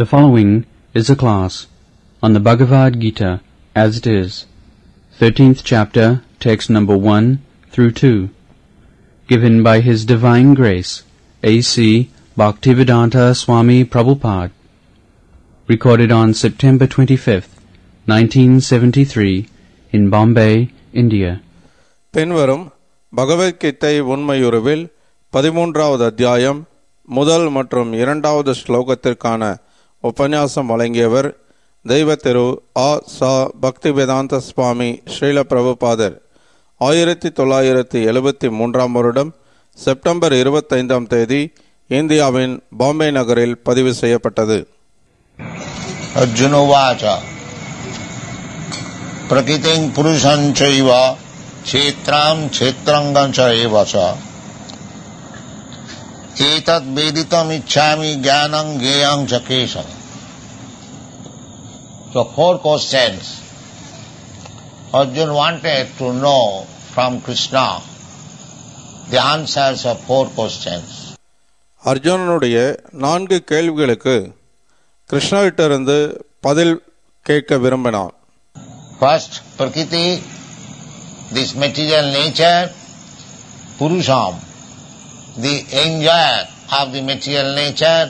The following is a class on the Bhagavad Gita as it is, 13th chapter, text number 1 through 2, given by His Divine Grace, A.C. Bhaktivedanta Swami Prabhupada, recorded on September 25th, 1973, in Bombay, India. பின்வரும் பகவத்கீதை உண்மையுருவில் பதிமூன்றாவது அத்தியாயம் முதல் மற்றும் இரண்டாவது ஸ்லோகத்திற்கான உபன்யாசம் வழங்கியவர் தெய்வ திரு ஆ சா பக்திவேதாந்த சுவாமி ஸ்ரீல பிரபுபாதர் ஆயிரத்தி தொள்ளாயிரத்தி எழுபத்தி மூன்றாம் வருடம் செப்டம்பர் இருபத்தைந்தாம் தேதி இந்தியாவின் பாம்பே நகரில் பதிவு செய்யப்பட்டது अर्जुनोवाच प्रकृतिं पुरुषं चैव क्षेत्रां क्षेत्रङ्गं च एव च एतद्वेदितमिच्छामि ज्ञानं ज्ञेयं च Keshav So four questions Arjun wanted to know from Krishna the answers of four questions. அர்ஜுனனுடைய நான்கு கேள்விகளுக்கு கிருஷ்ணரிடமிருந்து பதில் கேட்க விரும்பினான் First, Prakriti, this material nature, Purusham, the enjoyer of the material nature,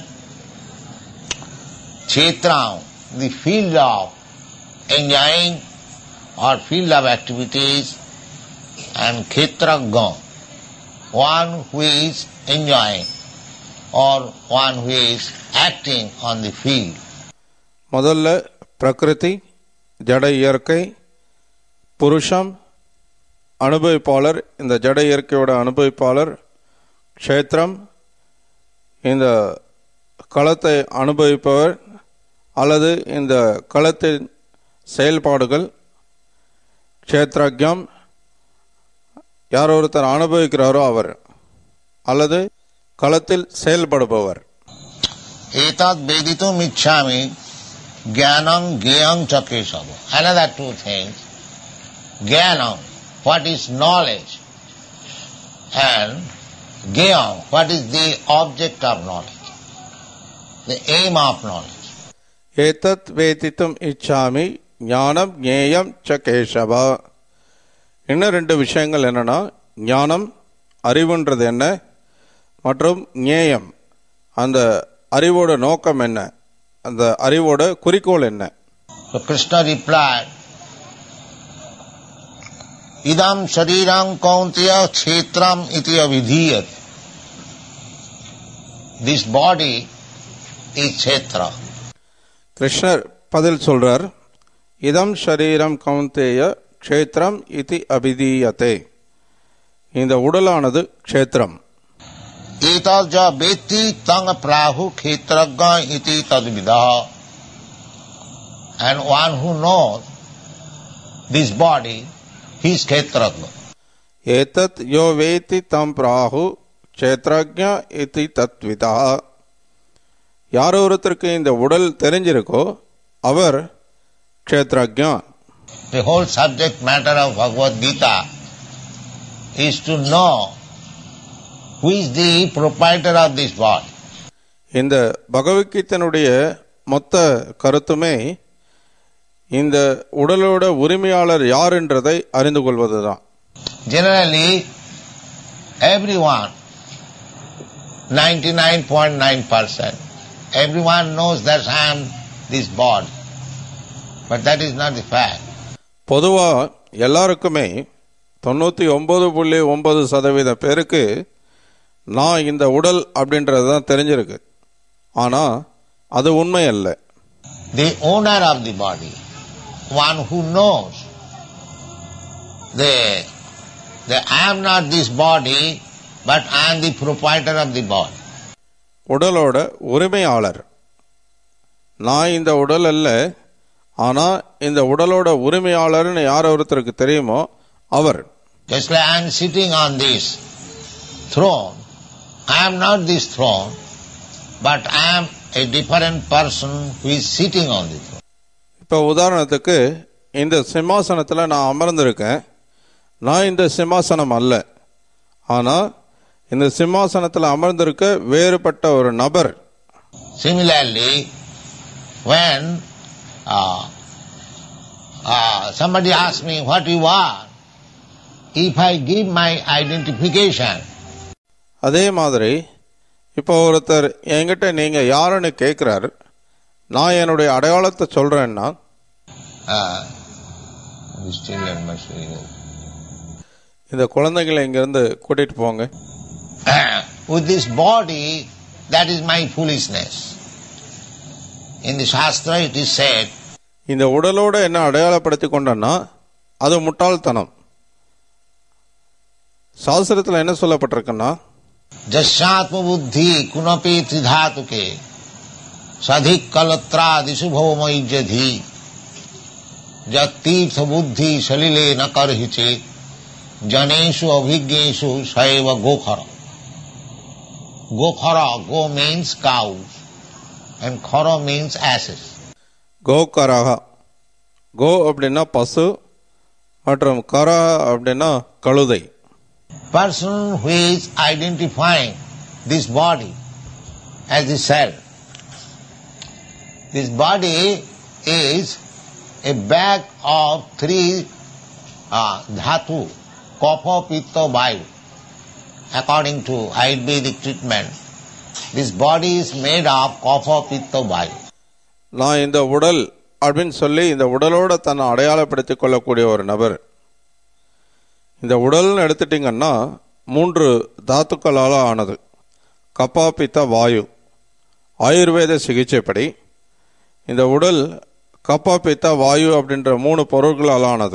Kshetram, the field of enjoying or field of activities, and Kshetragya, one who is enjoying or one who is acting on the field. முதல்ல பிரகிருதி ஜட இயற்கை புருஷம் அனுபவிப்பாளர் இந்த ஜட இயற்கையோட அனுபவிப்பாளர் க்ஷேத்திரம் இந்த களத்தை அனுபவிப்பவர் அல்லது இந்த களத்தின் செயல்பாடுகள் க்ஷேத்ரஜம் யார் ஒருத்தர் அனுபவிக்கிறாரோ அவர் அல்லது களத்தில் செயல்படுபவர் Etat veditum ichchami jnanam gyayam cha kesava. Another two things. Jnanam, what is knowledge? And gyayam, what is the object of knowledge? The aim of knowledge. ஏதத் வேதித்தும் இச்சாமி ஞானம் ஞேயம் ச கேசவா இன்னும் ரெண்டு விஷயங்கள் என்னன்னா ஞானம் அறிவுன்றது என்ன மற்றும் ஞேயம் அந்த அறிவோட நோக்கம் என்ன அந்த அறிவோட குறிக்கோள் என்ன So Krishna replied, Idam shariram kauntiya kshetram iti avidhiyat. This body is kshetra. கிருஷ்ணர் பதில் சொல்றார் இதம் ஷரீரம் கவுந்தேய க்ஷேத்திரம் இதி அபிதீயத்தே இந்த உடலானது க்ஷேத்திரம் एतज वेत्ति तंग प्राहु क्षेत्रज्ञ इति तद्विद and one who knows this body he is kshetrajna ஏதத் யோ வேத்தி தம் பிராகு க்ஷேத்ரஜ இதி தத்விதா யார் ஒருத்தருக்கு இந்த உடல் தெரிஞ்சிருக்கோ அவர் க்ஷேத்ரஜா the whole subject matter of bhagavad gita is to know who is the proprietor of this body இந்த பகவத்கீதனுடைய மொத்த கருத்துமே இந்த உடலோட உரிமையாளர் யார் என்றதை அறிந்து கொள்வதுதான் generally everyone 99.9% everyone knows that i am this body but that is not the fact பொதுவா எல்லாருக்குமே தொண்ணூத்தி ஒன்பது புள்ளி ஒன்பது சதவீத பேருக்கு நான் இந்த உடல் அப்படின்றது தான் தெரிஞ்சிருக்கு ஆனா அது உண்மை அல்ல the owner of the body, one who knows the, the I am not this body, but I am the proprietor of the body. உடலோட உரிமையாளர் நான் இந்த உடல் அல்ல ஆனா இந்த உடலோட உரிமையாளர்னு யார் ஒருத்தருக்கு தெரியுமோ அவர் Just like I am sitting on this throne, I am not this throne, but I am a different person who is sitting on the throne. இப்போ உதாரணத்துக்கு இந்த சிம்மாசனத்தில் நான் அமர்ந்திருக்கேன் நான் இந்த சிம்மாசனம் அல்ல ஆனால் இந்த சிம்மாசனத்தில் அமர்ந்திருக்க வேறுபட்ட ஒரு நபர் Similarly, when uh, uh, somebody asks me what you are, if I give my identification, அதே மாதிரி இப்போ ஒருத்தர் என்கிட்ட நீங்கள் யாருன்னு கேட்குறாரு நான் என்னுடைய அடையாளத்தை சொல்கிறேன்னா uh, these children must be இந்த குழந்தைகளை இங்கேருந்து கூட்டிகிட்டு போங்க with this body, that is my foolishness. In the Shastra it is said, இந்த உடலோட என்ன அடையாளப்படுத்தி கொண்டேன்னா அது முட்டாள்தனம் சாஸ்திரத்தில் என்ன சொல்லப்பட்டிருக்குன்னா जस्यात्म बुद्धि कुनपे त्रिधातुके सधिक कलत्रादिशु भवमयी जतीर्थ बुद्धि सलिले न कर चेत जनेषु अभिज्ञेषु सैव गोखर गोखर go means cows and khara means asses கோகரகா கோ அப்படின்னா பசு மற்றும் கரா அப்படின்னா கழுதை person who is identifying this body as the self. This body is a bag of three uh, dhatu, kapha, pitta, vayu. According to Ayurvedic treatment, this body is made of kapha, pitta, vayu. நான் இந்த உடல் அப்படின்னு சொல்லி இந்த உடலோட தன்னை அடையாளப்படுத்திக் கொள்ளக்கூடிய ஒரு நபர் இந்த உடல்னு எடுத்துட்டிங்கன்னா மூன்று தாத்துக்களால் ஆனது கப்பா பித்த வாயு ஆயுர்வேத சிகிச்சைப்படி இந்த உடல் கப்பா பித்த வாயு அப்படின்ற மூணு பொருட்களால் ஆனது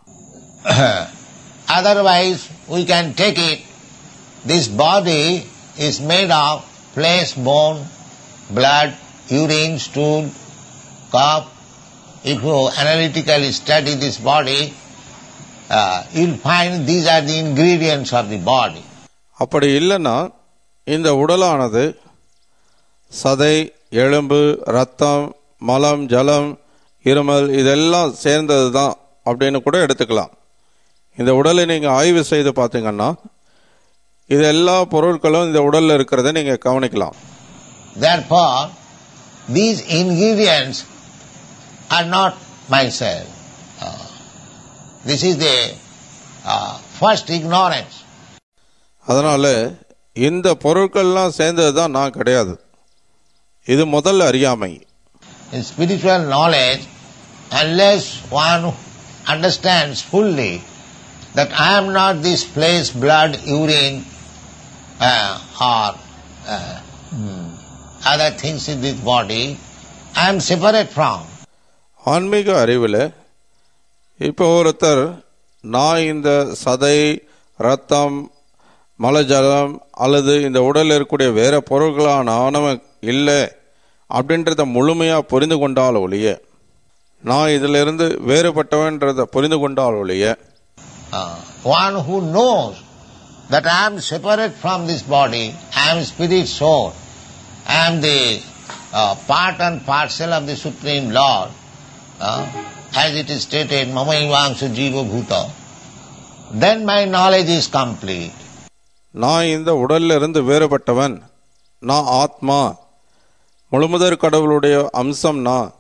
Otherwise, we can take it, this body is made of flesh, bone, blood, urine, stool, cough. If you analytically study this body, uh, you'll find these are the ingredients of the body. அப்படி இல்லைன்னா இந்த உடலானது சதை எலும்பு ரத்தம் மலம் ஜலம் இருமல் இதெல்லாம் சேர்ந்தது தான் அப்படின்னு கூட எடுத்துக்கலாம் இந்த உடலை நீங்கள் ஆய்வு செய்து பார்த்தீங்கன்னா இது எல்லா பொருட்களும் இந்த உடலில் இருக்கிறத நீங்கள் கவனிக்கலாம் Therefore, these ingredients are not myself. Uh, this is the uh, first ignorance. அதனால இந்த பொருட்கள்லாம் சேர்ந்தது தான் நான் கிடையாது இது முதல் அறியாமை In spiritual knowledge, unless one understands fully that I am not this flesh, blood, urine, uh, or uh, hmm, other things in this body, I am separate from. ஆன்மீக அறிவில் இப்போ ஒருத்தர் நான் இந்த சதை ரத்தம் மலஜலம் அல்லது இந்த உடலில் இருக்கக்கூடிய வேற பொருட்களான ஆனவன் இல்லை அப்படின்றத முழுமையாக புரிந்து கொண்டால் ஒழிய நான் இதிலிருந்து வேறுபட்டவன்றதை புரிந்து கொண்டால் ஒழிய Uh, one who knows that I am separate from this body, I am spirit soul, I am the uh, part and parcel of the Supreme Lord, uh, as it is stated, Mamayivangsa Jiva Bhuta, then my knowledge is complete. நான் இந்த உடல்ல இருந்து வேறுபட்டவன் நான் ஆத்மா முழுமுதற் கடவுளுடைய அம்சம் நான்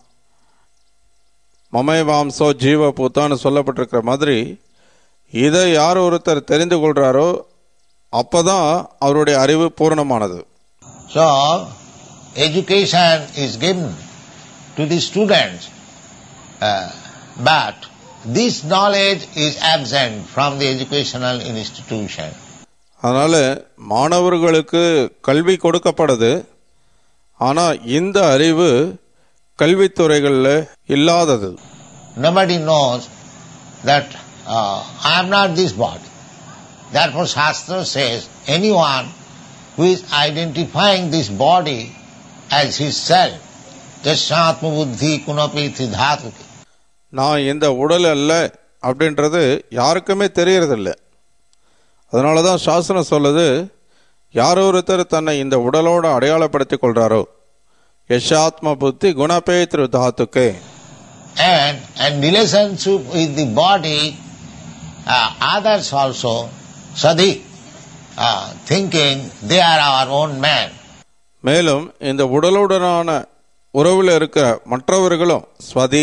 மமை வாம்சோ ஜீவ பூத்தான்னு சொல்லப்பட்டிருக்கிற மாதிரி இதை யார் ஒருத்தர் தெரிந்து கொள்றாரோ அப்பதான் அவருடைய அறிவு பூரணமானது So, education is given to the students, uh, but this knowledge is absent from the educational institution. அதனால மாணவர்களுக்கு கல்வி கொடுக்கப்படுது ஆனா இந்த அறிவு கல்வித்துறைகளில் இல்லாதது Nobody knows that uh, I am not this body. Therefore, Shastra says anyone who is identifying this body as his self, jasatma buddhi kunapi dhatuke. நான் இந்த உடல் அல்ல அப்படின்றது யாருக்குமே தெரியறதில்ல அதனால தான் சாஸ்திரம் சொல்லுது யார் ஒருத்தர் தன்னை இந்த உடலோட அடையாளப்படுத்திக் கொள்றாரோ யஷாத்ம புத்தி குணபேத்ரு தாத்துக்கே And in relationship with the body, uh, others also, sadhi, uh, thinking they are our own man. மேலும் இந்த உடலுடனான உறவில் இருக்கிற மற்றவர்களும் ஸ்வதி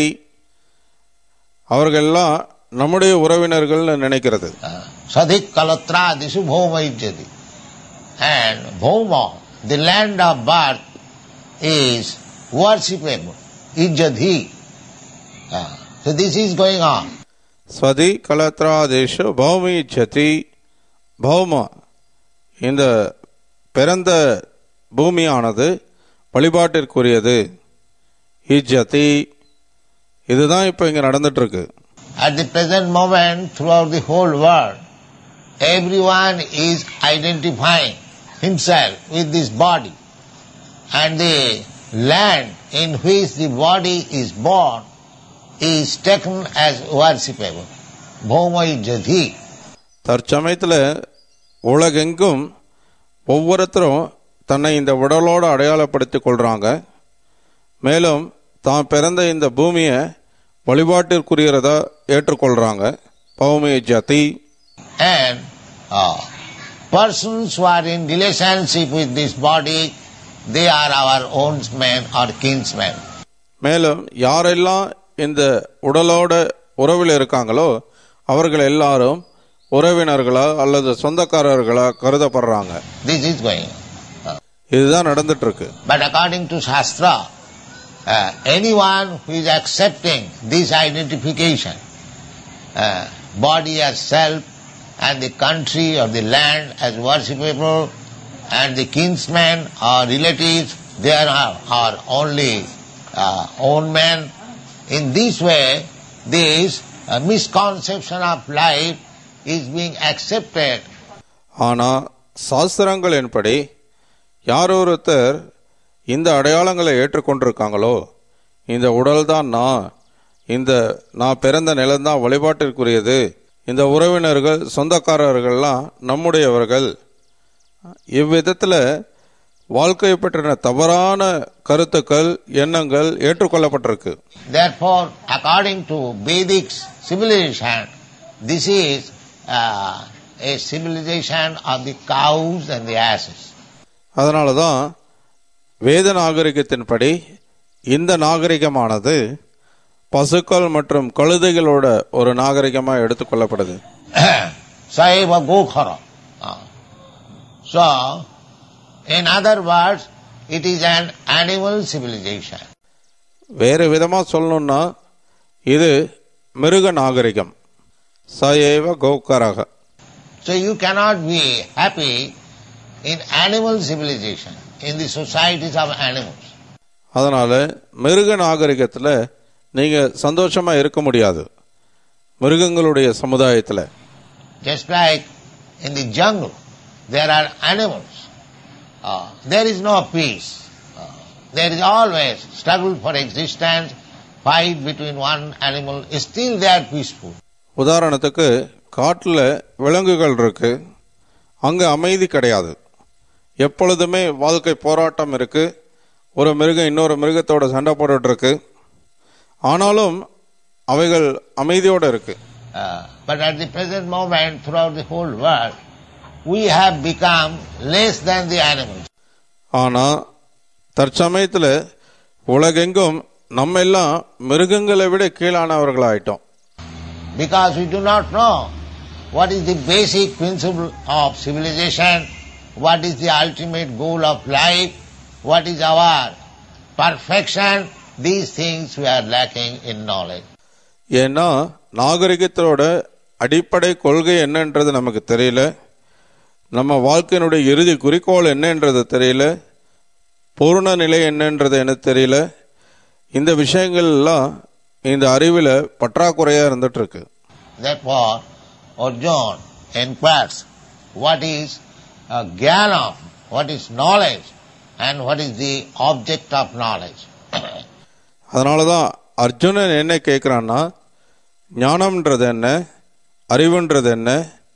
அவர்கள்லாம் நம்முடைய உறவினர்கள்னு நினைக்கிறது Sadik Kalatra Disu Bhoma Ijjati. And Bhoma, the land of birth, is worshipable. Ijjati. Ah, So this is going on. ஸ்வதி கலத்ராதேஷு பௌமி சதி Bavuma இந்த பிறந்த பூமியானது வழிபாட்டிற்குரியது இஜ்ஜதி இதுதான் இப்போ இங்கே நடந்துட்டு இருக்கு At the present moment, throughout the whole world, everyone is identifying himself with this body. And the land in which the body is born is taken as worshipable. Bhoma Ijjati. தற்சமயத்தில் உலகெங்கும் ஒவ்வொருத்தரும் தன்னை இந்த உடலோடு அடையாளப்படுத்திக் கொள்றாங்க மேலும் தான் பிறந்த இந்த பூமியை வழிபாட்டிற்குரியதா ஏற்றுக்கொள்றாங்க பௌமி ஜதி And uh, persons who are in relationship with this body, they are our own men or kinsmen. மேலும் யாரெல்லாம் இந்த உடலோட உறவில் இருக்காங்களோ அவர்கள் எல்லாரும் உறவினர்களா அல்லது சொந்தக்காரர்களா கருதப்படுறாங்க This is going on. இதுதான் நடந்துட்டு இருக்கு But according to Shastra, uh, anyone who is accepting this identification, uh, body as self, and the country or the land as worshipable, and the kinsmen or relatives, they are, are only uh, own men. In this way, this uh, misconception of life is being accepted ஆனா சாஸ்திரங்களின்படி யார் ஒருத்தர் இந்த அடையாளங்களை ஏற்றுக்கொண்டிருக்காங்களோ இந்த உடல் தான் நான் இந்த நான் பிறந்த நிலம்தான் வழிபாட்டிற்குரியது இந்த உறவினர்கள் சொந்தக்காரர்கள்லாம் நம்முடையவர்கள் இவ்விதத்தில் வாழ்க்கை பற்றின தவறான கருத்துக்கள் எண்ணங்கள் ஏற்றுக்கொள்ளப்பட்டிருக்கு Therefore, according to Vedic civilization, this is uh, a civilization of the cows and the asses. அதனால தான் வேத நாகரிகத்தின்படி இந்த நாகரிகமானது பசுக்கள் மற்றும் கழுதைகளோட ஒரு நாகரிகமாக எடுத்துக்கொள்ளப்படுது Saiva Gokhara. Uh, So, in other words, it is an animal civilization. வேறு விதமாக சொல்லணும்னா இது மிருக நாகரிகம் சயேவ கௌக்கரக So you cannot be happy in animal civilization, in the societies of animals. அதனால மிருக நாகரிகத்தில் நீங்கள் சந்தோஷமா இருக்க முடியாது மிருகங்களுடைய சமுதாயத்தில் Just like in the jungle, there are animals. Uh, there is no peace. Uh, there is always struggle for existence, fight between one animal. Still they are peaceful. உதாரணத்துக்கு காட்டில் விலங்குகள் இருக்கு அங்கே அமைதி கிடையாது எப்பொழுதுமே வாழ்க்கை போராட்டம் இருக்கு ஒரு மிருகம் இன்னொரு மிருகத்தோட சண்டை போட்டுட்டு இருக்கு ஆனாலும் அவைகள் அமைதியோடு இருக்கு Uh, but at the present moment, throughout the whole world, we have become less than the animals. ஆனால் தற்சமயத்தில் உலகெங்கும் நம்ம எல்லாம் மிருகங்களை விட கீழானவர்களாயிட்டோம் Because we do not know what is the basic principle of civilization, what is the ultimate goal of life, what is our perfection, these things we are lacking in knowledge. ஏன்னா நாகரிகத்தோட அடிப்படை கொள்கை என்னன்றது நமக்கு தெரியல நம்ம வாழ்க்கையினுடைய இறுதி குறிக்கோள் என்னன்றது தெரியல பூர்ண நிலை என்னன்றது எனக்கு தெரியல இந்த விஷயங்கள் எல்லாம் இந்த அறிவில் பற்றாக்குறையாக இருந்துட்டு இருக்கு Therefore, Arjuna inquires what is uh, jnanam, what is knowledge, and what is the object of knowledge. அதனால தான் அர்ஜுனன் என்ன கேட்குறான்னா ஞானம்ன்றது என்ன அறிவுன்றது என்ன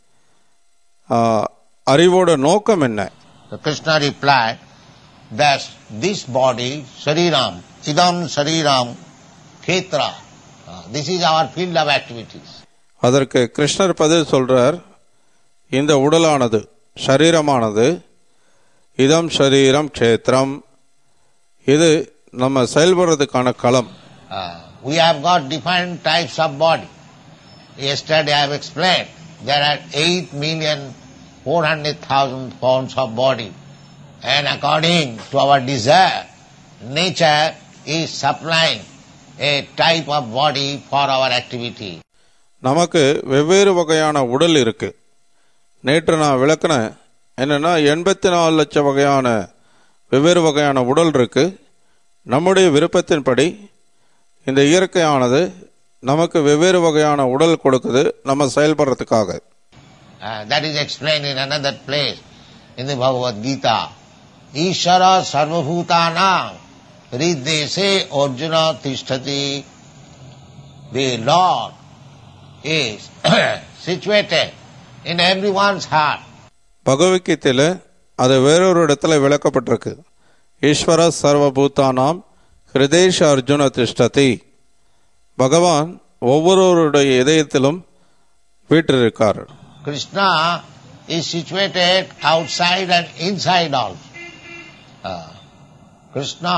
ஆ, அறிவோட நோக்கம் என்ன So Krishna replied that this body, Sariram, Idam Sariram, Khetra, uh, this is our field of activities. அதற்கு கிருஷ்ணர் பதில் சொல்றார் இந்த உடலானது சரீரமானது இதம் சரீரம் க்ஷேத்திரம் இது நம்ம செயல்படுறதுக்கான களம் Uh, we have got different types of body. Yesterday I have explained there are 8 million 400,000 forms of body. And according to our desire, nature is supplying a type of body for our activity. நமக்கு வெவ்வேறு வகையான உடல் இருக்கு நேற்று நான் விளக்குனேன் என்னன்னா எண்பத்தி நாலு லட்சம் வகையான வெவ்வேறு வகையான உடல் இருக்கு நம்முடைய விருப்பத்தின்படி இந்த இயற்கையானது நமக்கு வெவ்வேறு வகையான உடல் கொடுக்குது நம்ம செயல்படுறதுக்காக Uh, that is explained in another place in the Bhagavad Gita. Ishara sarvabhutanam riddese arjuna tishtati. The Lord is situated in everyone's heart. பகவத்கீதையில் அது வேறொரு இடத்துல விளக்கப்பட்டிருக்கு ஈஸ்வர சர்வபூதானாம் ஹிருதேஷ அர்ஜுன திஷ்டதி பகவான் ஒவ்வொருவருடைய இதயத்திலும் வீற்றிருக்கார் Krishna is situated outside and inside also. Uh, Krishna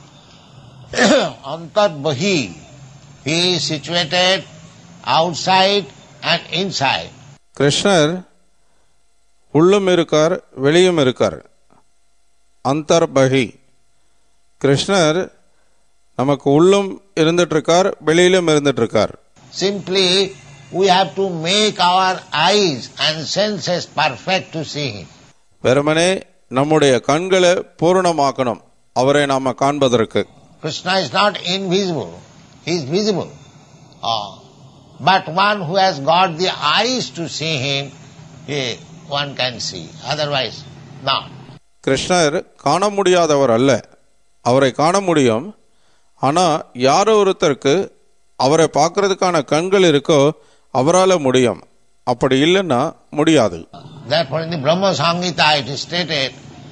antarbhahi. He is situated outside and inside. கிருஷ்ணர் உள்ளும் இருக்கார் வெளியும் இருக்கார் அந்தர்பகி கிருஷ்ணர் நமக்கு உள்ளும் இருந்துட்டு இருக்கார் வெளியிலும் இருந்துட்டு இருக்கார் Simply, we have to make our eyes and senses perfect to see Him. வெறுமனே நம்முடைய கண்களை பூரணமாக்கணும் அவரை நாம காண்பதற்கு Krishna is not invisible, He is visible. Ah. But one who has got the eyes to see Him, eh, one can see. Otherwise, not. கிருஷ்ணர் காண முடியாதவர் அல்ல அவரை காண முடியும் ஆனா யாரோ ஒருத்தருக்கு அவரை பார்க்கறதுக்கான கண்கள் இருக்கோ அவரால முடியும் அப்படி இல்லைன்னா முடியாது Therefore, in the Brahma Sangita it is stated,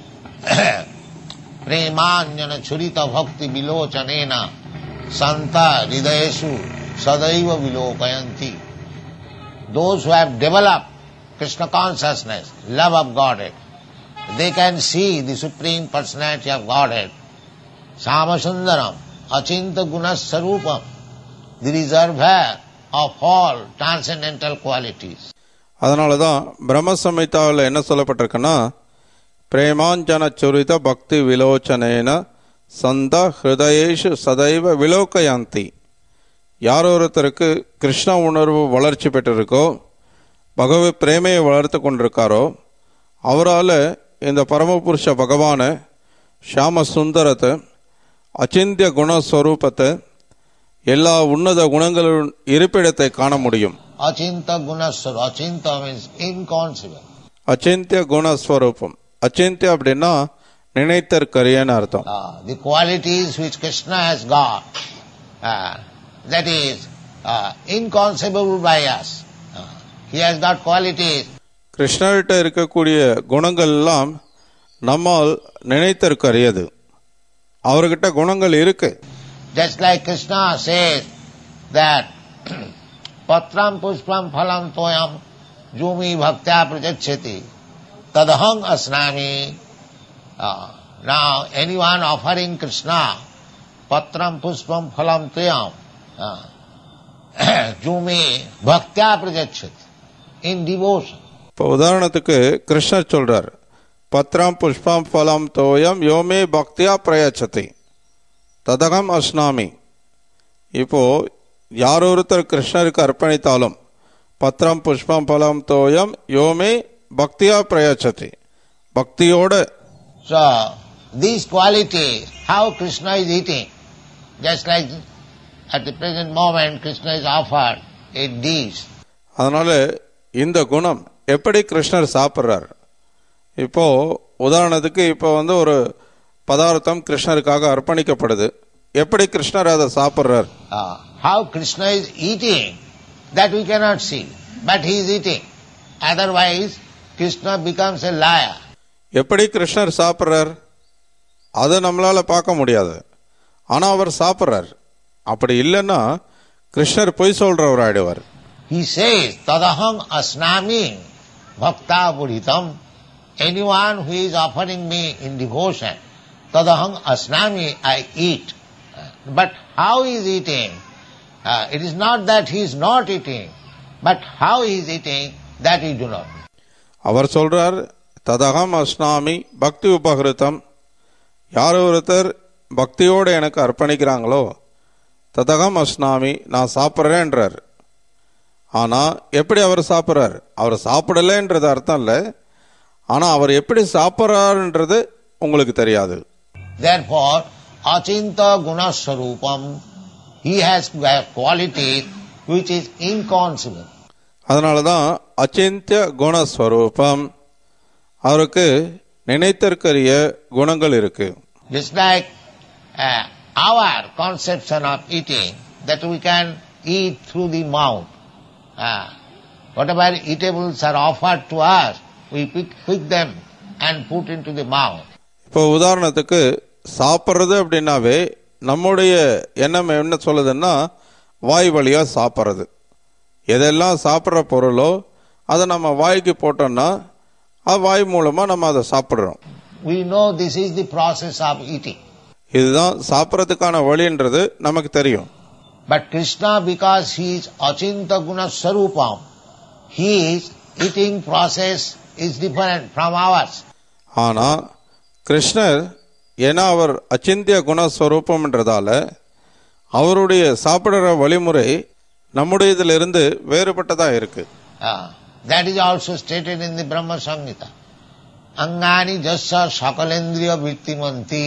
Premanjana churita bhakti vilochanena santa hridayesu sadaiva vilokayanti. Those who have developed Krishna consciousness, love of Godhead, they can see the Supreme Personality of Godhead, Samasundaram, Achinta Guna Sarupam, the reservoir of all transcendental qualities. அதனால தான் பிரம்ம சம்ஹிதாவில் என்ன சொல்லப்பட்டிருக்குன்னா பிரேமாஞ்சன சுரித பக்தி விலோச்சனேன சந்த ஹிருதயேஷு சதைவ விலோகயாந்தி யார் ஒருத்தருக்கு கிருஷ்ண உணர்வு வளர்ச்சி பெற்றிருக்கோ பகவத் பிரேமையை வளர்த்து கொண்டிருக்காரோ அவரால் இந்த பரமபுருஷ பகவானை ஷியாம சுந்தரத்தை அச்சிந்திய குணஸ்வரூபத்தை எல்லா உன்னத குணங்களின் இருப்பிடத்தை காண முடியும் Achinta Gunaswara. Achinta means inconceivable. அச்சிந்திய குணஸ்வரூபம் அச்சிந்திய அப்படின்னா நினைத்தற்கரியன்னு அர்த்தம் Uh, the qualities which Krishna has got, uh, that is uh, inconceivable by us. Uh, he has got qualities கிருஷ்ணர்கிட்ட இருக்கக்கூடிய குணங்கள் எல்லாம் நம்மால் நினைத்தற்கரியது அவர்கிட்ட குணங்கள் இருக்கு just like Krishna says that patram pushpam phalam toyam jumi bhaktya prajachati tadaham asnami. Uh, now anyone offering Krishna patram pushpam phalam toyam uh, jumi bhaktya prajachati in devotion. இப்போ உதாரணத்துக்கு கிருஷ்ணர் சொல்றார் பத்ராம் புஷ்பம் பலம் தோயம் யோமே பக்தியா பிரயச்சதி ததகம் அஸ்னாமி இப்போ யார் ஒருத்தர் கிருஷ்ணருக்கு அர்ப்பணித்தாலும் பத்ரம் புஷ்பம் பலம் தோயம் யோமே பக்தியா பிரயச்சதி பக்தியோட So, these qualities, how Krishna is eating, just like at the present moment Krishna is offered a dish. அதனால இந்த குணம் எப்படி கிருஷ்ணர் சாப்பிட்றார் இப்போ உதாரணத்துக்கு இப்போ வந்து ஒரு பதார்த்தம் கிருஷ்ணருக்காக அர்ப்பணிக்கப்படுது எப்படி கிருஷ்ணர் அதை சாப்பிட்றார் Uh, how Krishna is eating, that we cannot see, but he is eating. Otherwise, Krishna becomes a liar. எப்படி கிருஷ்ணர் சாப்பிட்றார் அதை நம்மளால பார்க்க முடியாது ஆனா அவர் சாப்பிட்றார் அப்படி இல்லைன்னா கிருஷ்ணர் பொய் சொல்றவர் ஆயிடுவார் He says, Tadaham asnami bhakta puritam. Anyone who is offering me in devotion, Tadaham asnami, I eat. But how he is eating? Uh, it is not that he is not eating, but how he is eating, that we do not. know. அவர் சொல்றார் ததகம் அஸ்னாமி பக்தி உபகிருத்தம் யார் ஒருத்தர் பக்தியோடு எனக்கு அர்ப்பணிக்கிறாங்களோ ததகம் அஸ்னாமி நான் சாப்பிட்றேன்றார் ஆனால் எப்படி அவர் சாப்பிட்றார் அவர் சாப்பிடலைன்றது அர்த்தம் இல்லை ஆனால் அவர் எப்படி சாப்பிட்றாருன்றது உங்களுக்கு தெரியாது Therefore, achinta guna sarupam, he has a quality which is inconceivable. அதனால தான் அச்சிந்திய குணஸ்வரூபம் அவருக்கு நினைத்திற்கரிய குணங்கள் இருக்கு Just like uh, our conception of eating, that we can eat through the mouth. Uh, whatever eatables are offered to us, we pick, pick them and put into the mouth. இப்போ உதாரணத்துக்கு சாப்பிட்றது அப்படின்னாவே நம்முடைய எண்ணம் என்ன சொல்லுதுன்னா வாய் வழியாக சாப்பிட்றது எதெல்லாம் சாப்பிட்ற பொருளோ அதை நம்ம வாய்க்கு போட்டோம்னா அது வாய் மூலமாக நம்ம அதை சாப்பிட்றோம் We know this is the process of eating. இதுதான் சாப்பிட்றதுக்கான வழின்றது நமக்கு தெரியும் But Krishna, because he is achinta guna sarupam, his eating process is different from ours. ஆனால் கிருஷ்ணர் ஏன்னா அவர் அச்சிந்திய குணஸ்வரூபம்ன்றதால அவருடைய சாப்பிடுற வழிமுறை நம்முடையதிலிருந்து வேறுபட்டதாக இருக்கு Ah, that is also stated in the Brahma Samhita. Angani jasya sakalendriya vittimanti.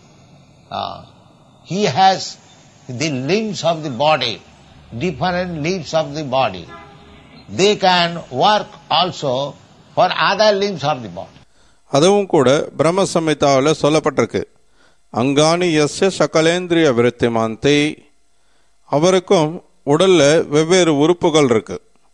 Ah, he has the limbs of the body, different limbs of the body. They can work also for other limbs of the body. அதுவும் கூட பிரம்ம சம்ஹிதாவில் சொல்லப்பட்டிருக்கு அங்காணி எஸ்ய சகலேந்திரிய விருத்திமாந்தி அவருக்கும் உடல்ல வெவ்வேறு உறுப்புகள் இருக்கு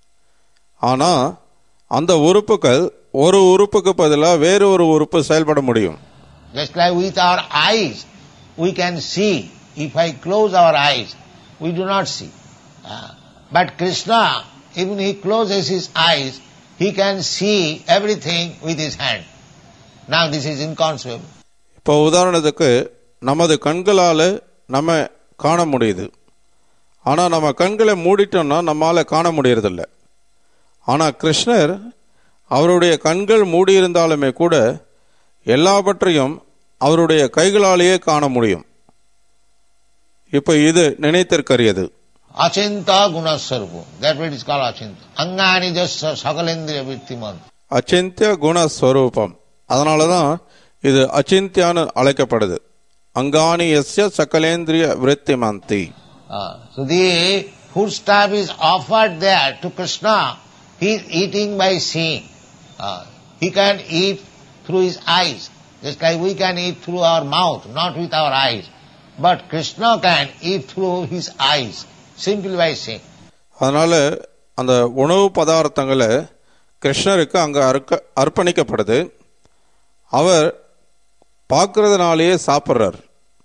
ஆனா அந்த உறுப்புகள் ஒரு உறுப்புக்கு பதிலாக வேறு ஒரு உறுப்பு செயல்பட முடியும் Just like with our eyes, we can see. If I close our eyes, we do not see. Ah, But Krishna, even he closes his eyes, he can see everything with his hand. Now this is inconceivable. இப்போ உதாரணத்துக்கு நமது கண்களால் நம்ம காண முடியுது ஆனால் நம்ம கண்களை மூடிட்டோம்னா நம்மால் காண முடியறதில்ல ஆனால் கிருஷ்ணர் அவருடைய கண்கள் மூடியிருந்தாலுமே கூட எல்லாவற்றையும் அவருடைய கைகளாலேயே காண முடியும் இப்போ இது நினைத்திற்கரியது Achinta gunasarupa. That's what it is called achinta. Angani jasya sakalendriya vittiman. அச்சிந்திய குணஸ்வரூபம் அதனால தான் இது அச்சிந்தியான்னு அழைக்கப்படுது அங்காணி எஸ்ய சகலேந்திரிய விருத்திமந்தி Ah, so the food stuff is offered there to Krishna. He is eating by seeing. Ah, he can eat through his eyes, just like we can eat through our mouth, not with our eyes. But Krishna can eat through his eyes, simply by seeing. அதனால அந்த உணவு பதார்த்தங்களை கிருஷ்ணருக்கு அங்கே அர்க்க அர்ப்பணிக்கப்படுது அவர் பார்க்கறதுனாலேயே சாப்பிட்றார்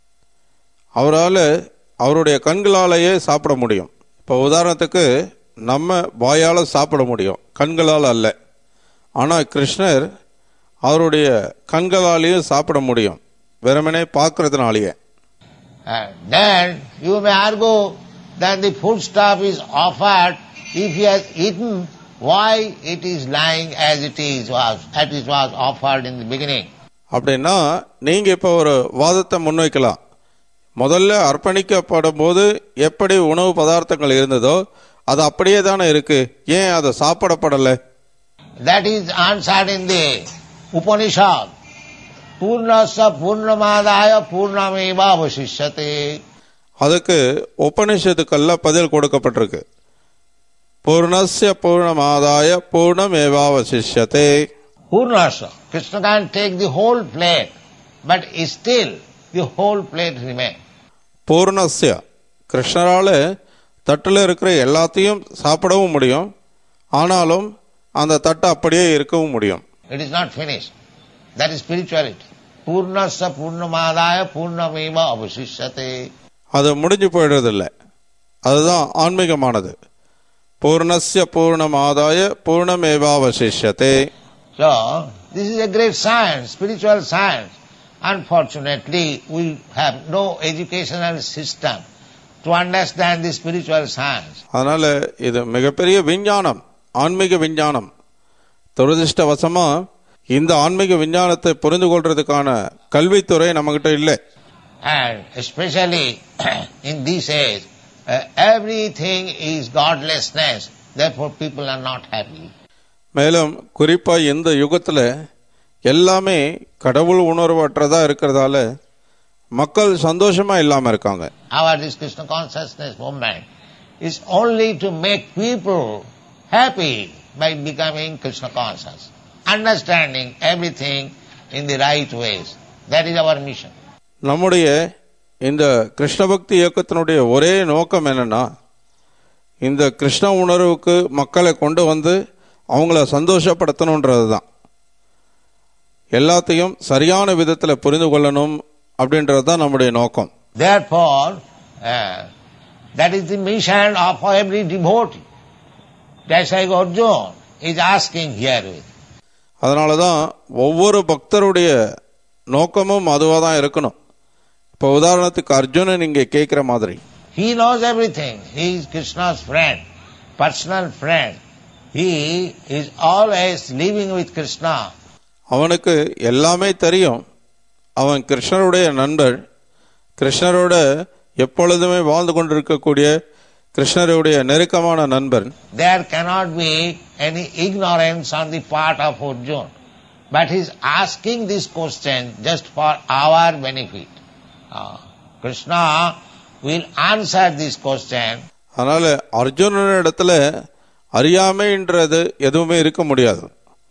அவரால் அவருடைய கண்களாலேயே சாப்பிட முடியும் இப்போ உதாரணத்துக்கு நம்ம வாயால் சாப்பிட முடியும் கண்களால் அல்ல ஆனால் கிருஷ்ணர் அவருடைய கண்களாலேயே சாப்பிட முடியும் வெறுமனே பார்க்கறதுனாலேயே And then you may argue that the food stuff is offered if he has eaten, why it is lying as it is was as it was offered in the beginning. அப்படின்னா நீங்க இப்போ ஒரு வாதத்தை முன்வைக்கலாம் முதல்ல அர்ப்பணிக்கப்படும் போது எப்படி உணவு பதார்த்தங்கள் இருந்ததோ அது அப்படியே தானே இருக்கு ஏன் அதை சாப்பிடப்படலை That is answered in the Upanishad. Purnasya Purnamadaya Purnameva Vasishyate. அதுக்கு உபனிஷத்துக்கல்ல பதில் கொடுக்கப்பட்டிருக்கு பூர்ணஸ்ய பூர்ணமாதாய பூர்ணமேவாவசிஷ்யதே Purnasya. Krishna can take the whole plate, but still the whole plate remains. பூர்ணஸ்ய கிருஷ்ணரால தட்டில் இருக்கிற எல்லாத்தையும் சாப்பிடவும் முடியும் ஆனாலும் அந்த தட்டு அப்படியே இருக்கவும் முடியும் It is not finished. That is spirituality. Purnasya Purnamadaya Purnameva Avasishyate. அது முடிஞ்சு போயிடுறதில்ல அதுதான் ஆன்மீகமானது பூர்ணஸ்ய பூர்ணமாதாய பூர்ணமேவாவசிஷ்யதே So, this is a great science, spiritual science. Unfortunately, we have no educational system to understand the spiritual science. அதனால இது மிகப்பெரிய விஞ்ஞானம் ஆன்மீக விஞ்ஞானம் துரதிருஷ்டவசமா இந்த ஆன்மீக விஞ்ஞானத்தை புரிந்து கொள்றதுக்கான கல்வித்துறை நம்மகிட்ட இல்லை And especially in this age, uh, everything is godlessness. Therefore, people are not happy. மேலும் குறிப்பா இந்த யுகத்துல எல்லாமே கடவுள் உணர்வற்றதா இருக்கிறதால மக்கள் சந்தோஷமா இல்லாம இருக்காங்க Our this Krishna consciousness movement is only to make people happy by becoming Krishna conscious, understanding everything in the right ways. That is our mission. நம்முடைய இந்த கிருஷ்ண பக்தி இயக்கத்தினுடைய ஒரே நோக்கம் என்னன்னா இந்த கிருஷ்ண உணர்வுக்கு மக்களை கொண்டு வந்து அவங்கள சந்தோஷப்படுத்தணுன்றது தான் எல்லாத்தையும் சரியான விதத்தில் புரிந்து கொள்ளணும் அப்படின்றது தான் நம்முடைய நோக்கம் Therefore, uh, that is the mission of every devotee. That's why Arjuna is asking herewith. அதனால தான் ஒவ்வொரு பக்தருடைய நோக்கமும் அதுவாக தான் இருக்கணும் இப்போ உதாரணத்துக்கு அர்ஜுனன் இங்கே கேட்குற மாதிரி He knows everything. He is Krishna's friend, personal friend. He is always living with Krishna. அவனுக்கு எல்லாமே தெரியும் அவன் கிருஷ்ணருடைய நண்பர் கிருஷ்ணரோட எப்பொழுதுமே வாழ்ந்து கொண்டிருக்கக்கூடிய கிருஷ்ணருடைய நெருக்கமான நண்பன் There cannot be any ignorance on the part of Arjuna. But he is asking this question just for our benefit. Uh, Krishna will answer this question அதனால அர்ஜுனனிடத்துல அறியாமைன்றது எதுவுமே இருக்க முடியாது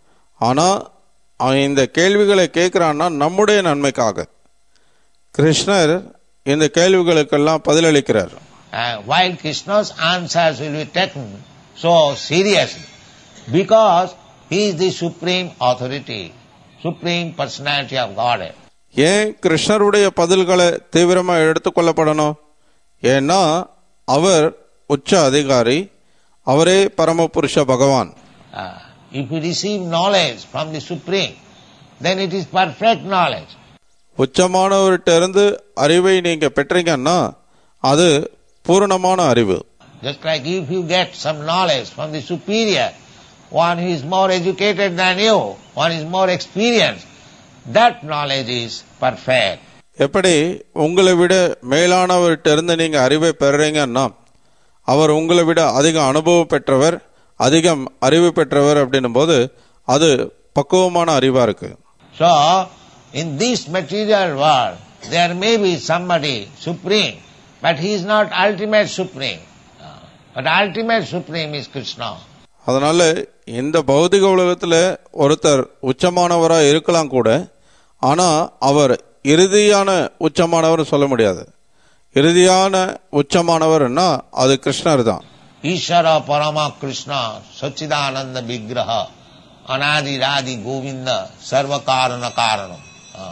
ஆனா அவன் இந்த கேள்விகளை கேட்கிறான்னா நம்முடைய நன்மைக்காக கிருஷ்ணர் இந்த கேள்விகளுக்கெல்லாம் பதிலளிக்கிறார் uh, while Krishna's answers will be taken so seriously because he is the supreme authority, supreme personality of Godhead. ஏன் கிருஷ்ணருடைய பதில்களை தீவிரமா எடுத்துக்கொள்ளப்படணும் ஏன்னா அவர் உச்ச அதிகாரி அவரே பரமபுருஷ பகவான் Uh, if you receive knowledge from the supreme, then it is perfect knowledge. உச்சமானவர்கிட்ட இருந்து அறிவை நீங்க பெற்றீங்கன்னா அது பூரணமான அறிவு Just like if you get some knowledge from the superior, one who is more educated than you, one is more experienced, that knowledge is perfect. எப்படி உங்களை விட மேலானவர்கிட்ட இருந்து நீங்க அறிவை பெறுறீங்கன்னா அவர் உங்களை விட அதிக அனுபவம் பெற்றவர் அதிகம் அறிவு பெற்றவர் அப்படின்னும் போது அது பக்குவமான அறிவா இருக்கு So, in this material world, there may be somebody supreme, but he is not ultimate supreme. Uh, But ultimate supreme is Krishna. அதனால இந்த பௌதிக உலகத்துல ஒருத்தர் உச்சமானவரா இருக்கலாம் கூட ஆனா அவர் இறுதியான உச்சமானவர் சொல்ல முடியாது இறுதியான உச்சமானவர்னா அது கிருஷ்ணர் தான் Ishara Parama Krishna Sachidananda Vigraha Anadi Radi Govinda Sarva Karana Karanam. Uh,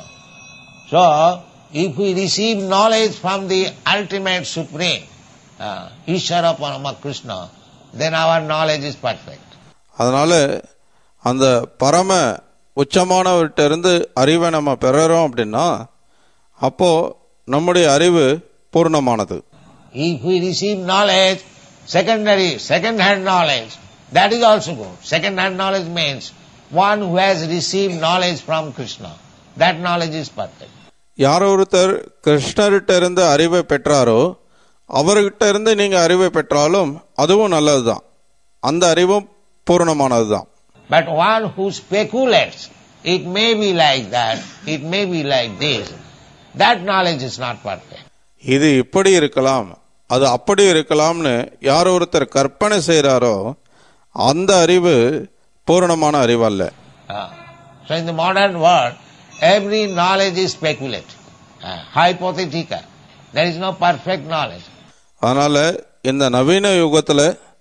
So, if we receive knowledge from the ultimate supreme, uh, Ishara Parama Krishna, then our knowledge is perfect. அதனால அந்த பரம உச்சமானவர்கிட்ட இருந்து அறிவை நம்ம பெறுறோம் அப்படின்னா அப்போ நம்முடைய அறிவு பூர்ணமானது If we receive knowledge, secondary, second-hand knowledge, that is also good. Second-hand knowledge means one who has received knowledge from Krishna. That knowledge is perfect. யார் ஒருத்தர் கிருஷ்ணர்கிட்ட இருந்து அறிவை பெற்றாரோ அவர்கிட்ட இருந்து நீங்க அறிவை பெற்றாலும் அதுவும் நல்லதுதான் அந்த அறிவும் பூர்ணமானது தான் But one who speculates, it may be like that, it may be like this, that knowledge is not perfect. இது இப்படி இருக்கலாம் அது அப்படி இருக்கலாம்னு யார் ஒருத்தர் கற்பனை செய்கிறாரோ அந்த அறிவு பூரணமான அறிவு அல்ல Ah. so in the modern world, every knowledge is speculative, ah, hypothetical. There is no perfect knowledge. அதனால இந்த நவீன யுகத்துல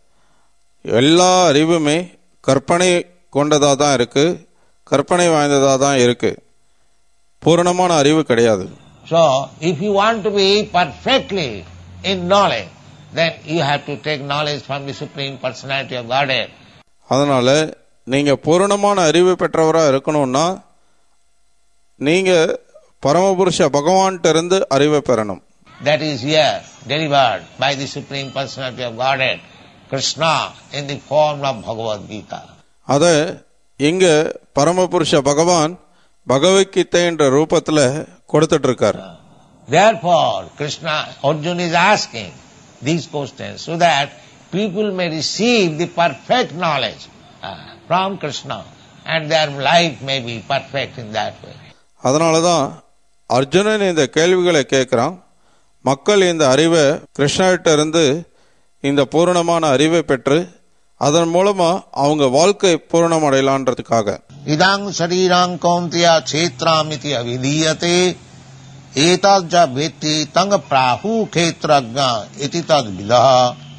எல்லா அறிவுமே கற்பனை கொண்டதா தான் இருக்கு கற்பனை வாய்ந்ததா தான் இருக்கு பூரணமான அறிவு கிடையாது So, if you want to be perfectly in knowledge, then you have to take knowledge from the Supreme Personality of Godhead. அதனால நீங்க பூரணமான அறிவு பெற்றவரா இருக்கணும்னா நீங்க பரமபுருஷ பகவான்கிட்ட இருந்து அறிவை பெறணும் That is here delivered by the Supreme Personality of Godhead, Krishna, in the form of Bhagavad Gita. அதை இங்க பரமபுருஷ பகவான் பகவத்கீதை என்ற ரூபத்துல கொடுத்துட்டு இருக்கார் Therefore, Krishna, Arjuna is asking these questions so that people may receive the perfect knowledge uh, from Krishna and their life may be perfect in that way. அதனாலதான் அர்ஜுனன் இந்த கேள்விகளை கேட்கிறான் மக்கள் இந்த அறிவை கிருஷ்ணகிட்ட இருந்து இந்த பூரணமான அறிவை பெற்று அதன் மூலமா அவங்க வாழ்க்கை பூரணமடையலான்றதுக்காக Idang sharirang kauntiya kshetramiti avidiyate etad ja vetti tang prahu kshetragna iti tad vidaha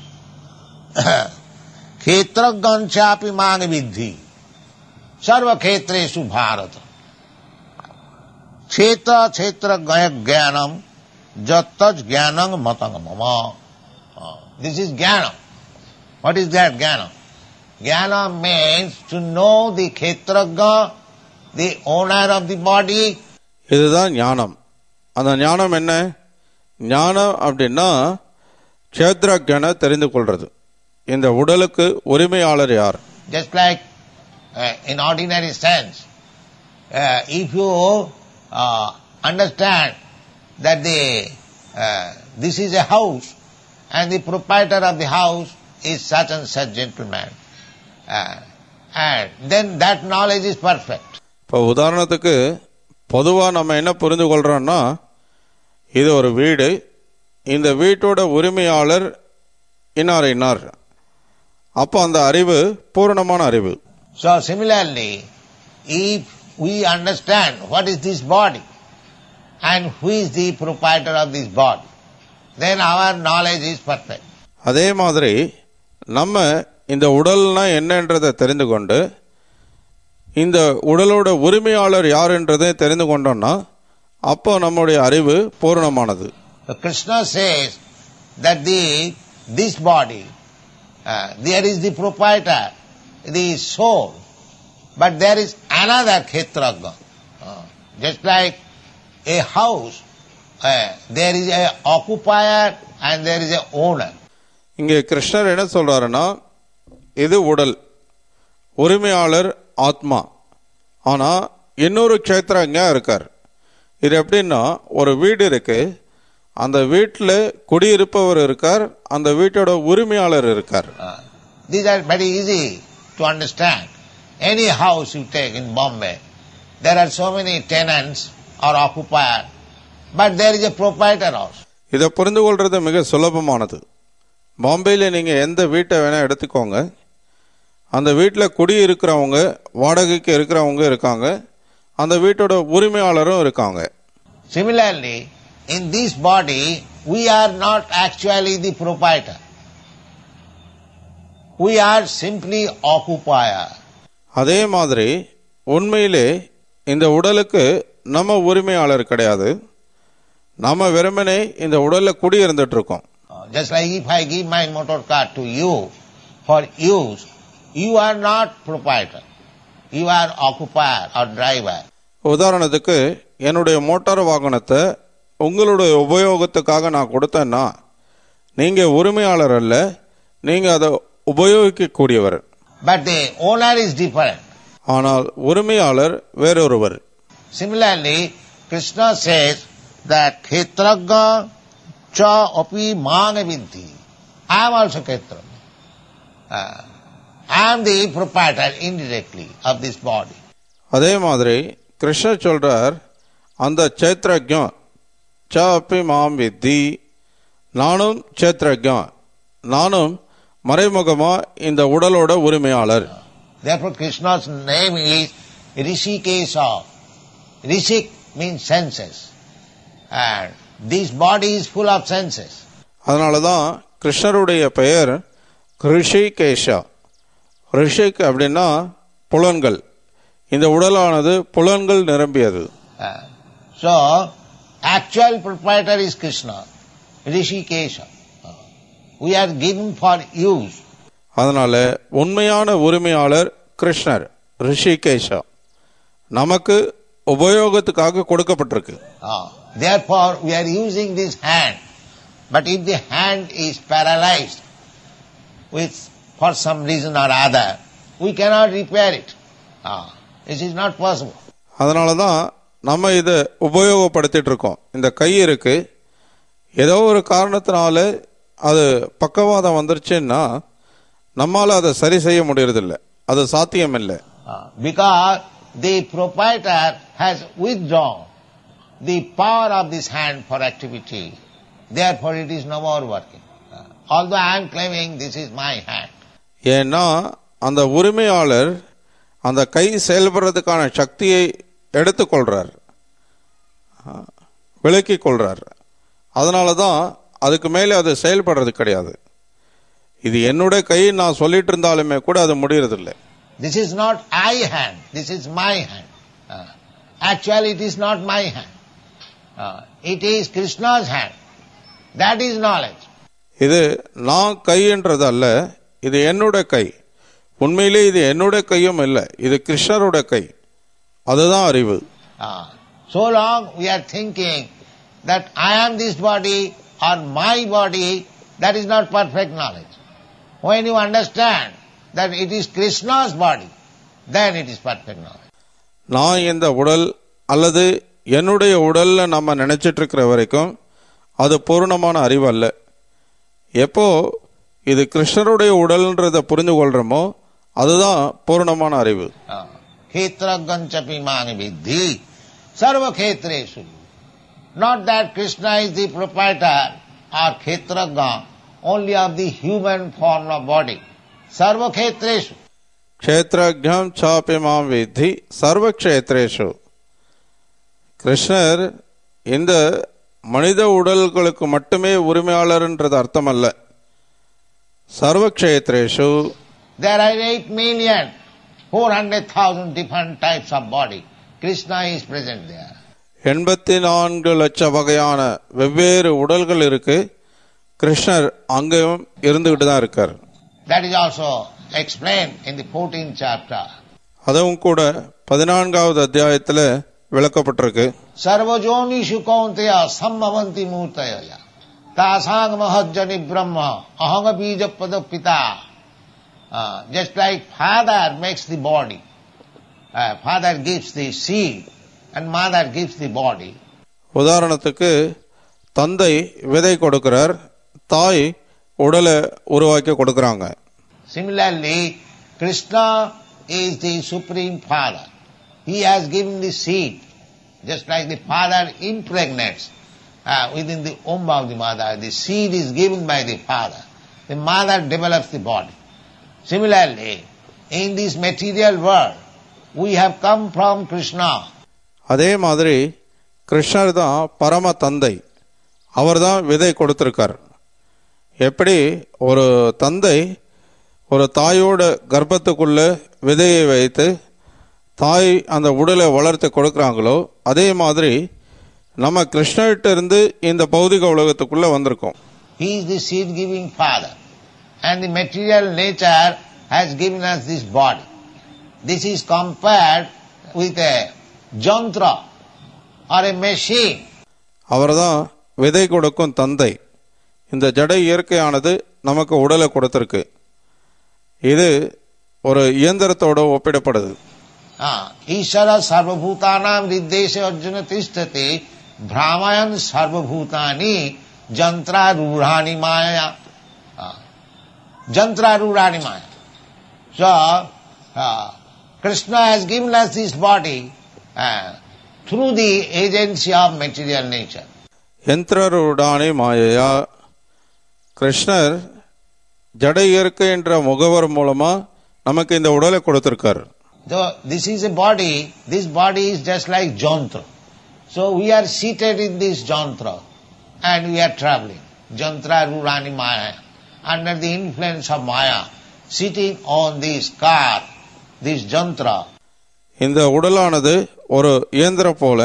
kshetragnan chapi mang vidhi sarva kshetresu bharata kshetra kshetra jnanam jattaj jnanam matang mama Ah, this is jnanam what is that jnanam Jnana means to know the Kshetraga, the owner of the body, இதுதான் ஞானம் அந்த ஞானம் என்ன ஞானம் அப்படின்னா க்ஷேத்ரஜனை தெரிந்து கொள்றது இந்த உடலுக்கு உரிமையாளர் யார் just like uh, in ordinary sense. Uh, if you uh, understand that the uh, this is a house and the proprietor of the house is such and such gentleman, uh, and then that knowledge is perfect. இப்போ உதாரணத்துக்கு பொதுவாக நம்ம என்ன புரிந்து கொள்றோம்னா இது ஒரு வீடு இந்த வீட்டோட உரிமையாளர் இன்னார் இன்னார் அப்போ அந்த அறிவு பூரணமான அறிவு So similarly, if we understand what is this body and who is the proprietor of this body, then our knowledge is perfect. அதே மாதிரி நம்ம இந்த உடல்னா என்னன்றதை தெரிந்து கொண்டு இந்த உடலோட உரிமையாளர் யாருன்றதை தெரிந்து கொண்டோம்னா அப்போ நம்முடைய அறிவு பூரணமானது So Krishna says that the this body, uh, there is the proprietor, the soul, but there is another Kshetraga. Uh, just like a house, uh, there is a occupier and there is a owner. இங்கே கிருஷ்ணர் என்ன சொல்றாருன்னா இது உடல் உரிமையாளர் ஆத்மா ஆனா இன்னொரு க்ஷேத்திரங்க இருக்கார் இது எப்படின்னா ஒரு வீடு இருக்கு அந்த வீட்டில் குடியிருப்பவர் இருக்கார் அந்த வீட்டோட உரிமையாளர் இருக்கார் Uh, these are very easy to understand. Any house you take in Bombay, there are so many tenants or occupiers, but there is a proprietor also. இதை புரிந்து கொள்றது மிக சுலபமானது பாம்பேயில் நீங்கள் எந்த வீட்டை வேணால் எடுத்துக்கோங்க அந்த வீட்டில் குடியிருக்கிறவங்க வாடகைக்கு இருக்கிறவங்க இருக்காங்க அந்த வீட்டோட உரிமையாளரும் இருக்காங்க Similarly, in this body, we are not actually the proprietor. We are simply occupier. அதே மாதிரி உண்மையிலே இந்த உடலுக்கு நம்ம உரிமையாளர் கிடையாது நம்ம வெறுமனே இந்த உடலில் குடியிருந்துட்டு இருக்கோம் Uh, Just like if I give my motor car to you for use, you are not proprietor. You are occupier or driver. உதாரணத்துக்கு என்னுடைய மோட்டார் வாகனத்தை உங்களுடைய உபயோகத்துக்காக நான் கொடுத்தேன்னா நீங்கள் உரிமையாளர் அல்ல நீங்கள் அதை உபயோகிக்கக்கூடியவர் But the owner is different. ஆனால் உரிமையாளர் வேறொருவர் Similarly, Krishna says that Kshetraga cha api mang vidhi. I am also Kshetraga. Uh, I am the proprietor indirectly of this body. அதே மாதிரி கிருஷ்ணர் சொல்றார் அந்த சேத்ரஜம் ச அப்பி மாம் வித்தி நானும் சேத்ரஜம் நானும் மறைமுகமா இந்த உடலோட உரிமையாளர் Therefore, Krishna's name is Rishikesha. Rishik means senses. And this body is full of senses. அதனால தான் கிருஷ்ணருடைய பெயர் ரிஷிகேஷா ரிஷிக் அப்படின்னா புலன்கள் இந்த உடலானது புலன்கள் நிரம்பியது Uh, so, actual proprietor is Krishna, Rishikesha. Uh, we are given for use. அதனால உண்மையான உரிமையாளர் கிருஷ்ணர் ரிஷிகேஷா நமக்கு உபயோகத்துக்காக கொடுக்கப்பட்டிருக்கு Ah, therefore, we are using this hand. But if the hand is paralyzed with for some reason or other, we cannot repair it. Ah, it is not possible. அதனால தான் நம்ம இதை உபயோகப்படுத்திட்டு இருக்கோம் இந்த கை இருக்கு ஏதோ ஒரு காரணத்தினால அது பக்கவாதம் வந்துருச்சுன்னா நம்மால அதை சரி செய்ய முடியறதில்ல அது சாத்தியம் இல்லை Ah, because the proprietor has withdrawn the power of this hand for activity. Therefore, it is no more working. Ah, although I am claiming this is my hand. ஏன்னா அந்த உரிமையாளர் அந்த கை செயல்படுறதுக்கான சக்தியை எடுத்துக்கொள்றார் விலக்கிக் கொள்றார் அதனால தான் அதுக்கு மேலே அது செயல்படுறது கிடையாது இது என்னுடைய கை நான் சொல்லிட்டு இருந்தாலுமே கூட அது முடியறதில்லை This is not I hand, this is my hand. Ah, actually, it is not my hand. Ah, it is Krishna's hand. That is knowledge. இது நான் கைன்றது அல்ல இது என்னுடைய கை உண்மையிலே இது என்னுடைய கையும் இல்லை இது கிருஷ்ணருடைய கை அதுதான் அறிவு Ah, so long we are thinking that I am this body or my body, that is not perfect knowledge. When you understand that it is Krishna's body, then it is perfect knowledge. நான் இந்த உடல் அல்லது என்னுடைய உடல்ல நம்ம நினைச்சிட்டு இருக்கிற வரைக்கும் அது பூர்ணமான அறிவு அல்ல எப்போ இது கிருஷ்ணருடைய உடல்ன்றதை புரிந்து கொள்றோமோ அதுதான் பூர்ணமான அறிவு Khetraganchapi mani vidhi sarva khetresu. Not that Krishna is the proprietor or khetraga only of the human form of body. Sarva khetresu. க்ஷேத்ரஜம் சாப்பி மாம் வித்தி சர்வ க்ஷேத்ரேஷு கிருஷ்ணர் இந்த மனித உடல்களுக்கு மட்டுமே உரிமையாளர்ன்றது அர்த்தம் அல்ல சர்வ க்ஷேத்ரேஷு There are 8 million, 400,000 different types of body. Krishna is present there. எண்பத்தி நான்கு லட்சம் வகையான வெவ்வேறு உடல்கள் இருக்கு கிருஷ்ணர் அங்கேயும் இருந்துகிட்டு தான் இருக்கார் That is also explained in the 14th chapter. அதுவும் கூட பதினான்காவது அத்தியாயத்துல விளக்கப்பட்டிருக்கு सर्वजोनिषु कौन्तेय सम्भवन्ति मूर्तय तासांग महज्जनि ब्रह्म अहंग बीज पद पिता just like father makes the body father gives the seed and mother gives the body உதாரணத்துக்கு தந்தை விதை கொடுக்கிறார் தாய் உடலை உருவாக்கி கொடுக்கறாங்க Similarly, Krishna is the supreme father. He has given the seed, just like the father impregnates uh, within the womb of the mother. The seed is given by the father. The mother develops the body. Similarly, in this material world, we have come from Krishna. அதே மாதிரி கிருஷ்ணர் தான் பரம தந்தை அவர் தான் விதை கொடுத்திருக்கார் எப்படி ஒரு தந்தை ஒரு தாயோட கர்ப்பத்துக்குள்ள விதையை வைத்து தாய் அந்த உடலை வளர்த்து கொடுக்குறாங்களோ அதே மாதிரி நம்ம கிருஷ்ணர்கிட்ட இருந்து இந்த பௌதிக உலகத்துக்குள்ள வந்திருக்கோம் He is the seed giving father. And the material nature has given us this body. This is compared with a jantra or a machine. அவர்தான் விதை கொடுக்கும் தந்தை இந்த ஜட இயற்கையானது நமக்கு உடலை கொடுத்திருக்கு இது ஒரு இயந்திரத்தோட ஒப்பிடப்படுது Ah, Ishara sarvabhutanam riddeshe arjuna tishtati brahmayan sarvabhutani jantra rurani maya. Ah, jantra rurani maya. So, ah, Krishna has given us this body ah, through the agency of material nature. யந்திரருடானி மாயையா கிருஷ்ணர் ஜட இயற்கை என்ற முகவர் மூலமா நமக்கு இந்த உடலை கொடுத்திருக்கார் So this is a body, this body is just like jantra. So we are seated in this jantra and we are traveling. Jantra Rurani Maya. Under the influence of Maya, sitting on this car, this jantra, இந்த உடலானது ஒரு இயந்திரம் போல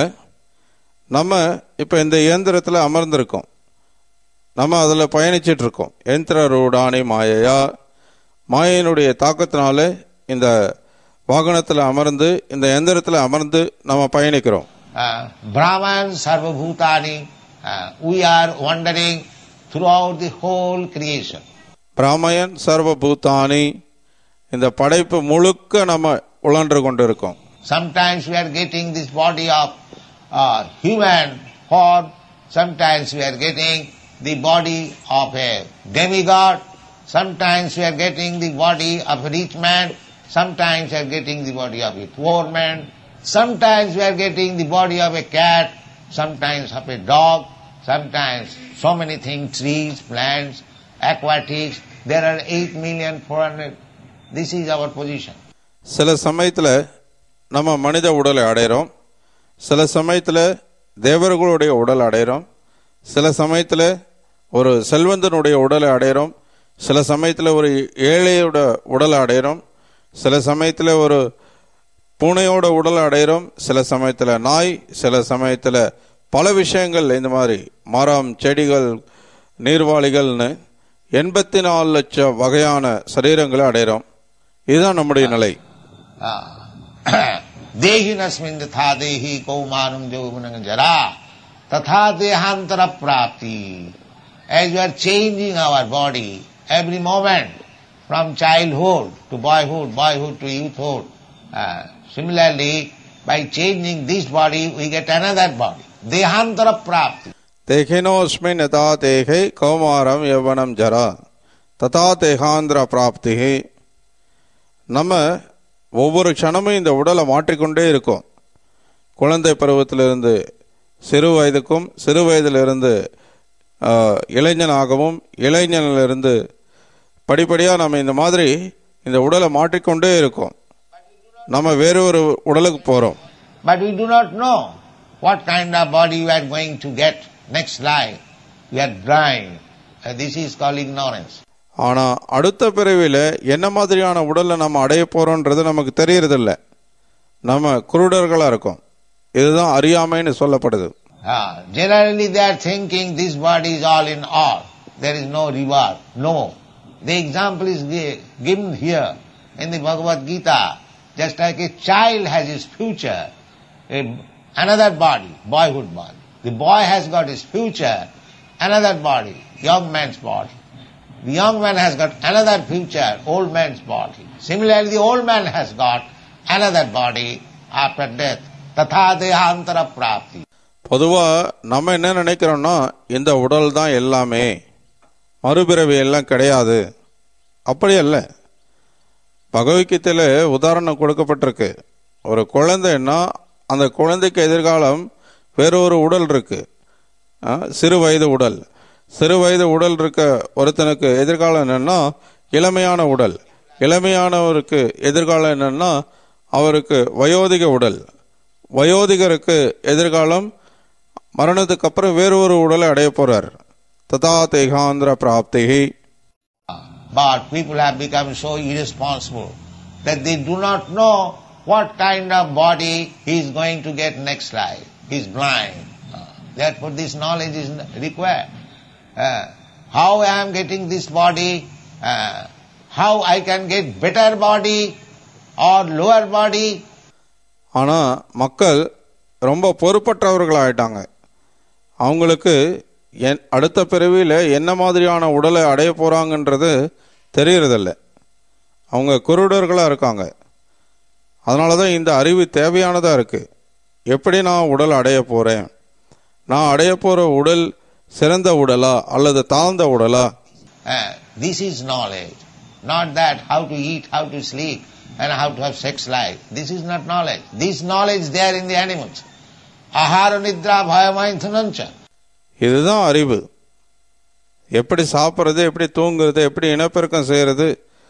நம்ம இப்ப இந்த இயந்திரத்துல அமர்ந்திருக்கோம் நம்ம அதுல பயணிச்சிட்டு இருக்கோம் யந்திர ரூடானி மாயையா மாயையினுடைய தாக்கத்தினால இந்த வாகனத்தில் அமர்ந்து இந்த எந்திரத்தில் அமர்ந்து நம்ம பயணிக்கிறோம் Uh, Brahman Sarvabhutani, uh, we are wandering throughout the whole creation. பிராமயன் சர்வபூதானி இந்த படைப்பு முழுக்க நம்ம உழன்று கொண்டிருக்கோம் Sometimes we are getting this body of uh, human form, sometimes we are getting the body of a demigod, sometimes we are getting the body of a rich man, sometimes we are getting the body of a poor man, sometimes we are getting the body of a cat, sometimes of a dog, sometimes so many things, trees, plants, aquatics, there are 8 million 400. This is our position. சில சமயத்தில் நம்ம மனித உடலை அடைகிறோம் சில சமயத்தில் தேவர்களுடைய உடல் அடைகிறோம் சில சமயத்தில் ஒரு செல்வந்தனுடைய உடலை அடைகிறோம் சில சமயத்தில் ஒரு ஏழையோட உடலை அடைகிறோம் சில சமயத்தில் ஒரு பூனையோட உடலை அடைகிறோம் சில சமயத்தில் நாய் சில சமயத்தில் பல விஷயங்கள் இந்த மாதிரி மரம் செடிகள் நீர்வாளிகள்னு எண்பத்தி நாலு லட்சம் வகையான சரீரங்களை அடைகிறோம் இதுதான் நம்முடைய நிலை देहिनस्मिन् तथा देहि कौमानं यौवनं जरा तथा देहांतर प्राप्ति as we are changing our body every moment from childhood to boyhood, boyhood to youthhood. Uh, similarly, by changing this body, we get another body. Dehantara prapti. தேகினோஸ்மின் யதா தேகை கௌமாரம் யவனம் ஜரா ததா தேகாந்திர பிராப்தி நம்ம ஒவ்வொரு க்ஷணமும் இந்த உடலை மாற்றிக்கொண்டே இருக்கோம் குழந்தை பருவத்திலிருந்து சிறு வயதுக்கும் சிறு வயதிலிருந்து ஆஹ், இளைஞனாகவும் இளைஞனிலிருந்து படிப்படியாக நம்ம இந்த மாதிரி இந்த உடலை மாற்றிக்கொண்டே இருக்கோம் நம்ம வேறு ஒரு உடலுக்கு போகிறோம் But we do not know what kind of body we are going to get next life. We are blind. Uh, this is called ignorance. ஆனா அடுத்த பிறவியில் என்ன மாதிரியான உடலை நம்ம அடைய போறோன்றது நமக்கு தெரியறதில்ல நம்ம குருடர்களா இருக்கோம் இதுதான் அறியாமைன்னு சொல்லப்படுது Ah, generally they are thinking this body is all in all. There is no reward. No. The example is gi- given here in the Bhagavad Gita. Just like a child has his future, a, another body, boyhood body. The boy has got his future, another body, young man's body. The young man has got another future, old man's body. Similarly, the old man has got another body after death. Tatha dehantara prapti. பொதுவா நம்ம என்ன நினைக்கிறோம்னா இந்த உடல் தான் எல்லாமே மறுபிறவி எல்லாம் கிடையாது அப்படி அல்ல பகவத்கீதையில உதாரணம் கொடுக்கப்பட்டிருக்கு ஒரு குழந்தைன்னா அந்த குழந்தைக்கு எதிர்காலம் வேறொரு உடல் இருக்கு ஆ, சிறு வயது உடல் சிறு வயது உடல் இருக்க ஒருத்தனுக்கு எதிர்காலம் என்னன்னா இளமையான உடல் இளமையானவருக்கு எதிர்காலம் என்னன்னா அவருக்கு வயோதிக உடல் வயோதிகருக்கு எதிர்காலம் மரணத்துக்கு அப்புறம் வேறு ஒரு உடலை அடைய போறார் ததா தேகாந்திர பிராப்திகி But people have become so irresponsible that they do not know what kind of body he is going to get next life. He is blind. Uh, Therefore this knowledge is required. Uh, how I am getting this body, uh, how I can get better body or lower body, ஆனா மக்கள் ரொம்ப பொறுப்பற்றவர்கள் ஆயிட்டாங்க அவங்களுக்கு என் அடுத்த பிறவியில் என்ன மாதிரியான உடலை அடைய போறாங்கன்றது தெரியறதில்ல அவங்க குருடர்களாக இருக்காங்க அதனால தான் இந்த அறிவு தேவையானதாக இருக்கு எப்படி நான் உடல் அடைய போறேன் நான் அடைய போற உடல் சிறந்த உடலா அல்லது தாழ்ந்த உடலா Uh, this is knowledge. Not that how to eat, how to sleep, and how to have sex life. This is not knowledge. This knowledge there in the animals. Ahara nidra bhayamainthanancha. இதுதான் அறிவு எப்படி சாப்பிட்றது எப்படி தூங்குறது எப்படி இனப்பெருக்கம் செய்யறது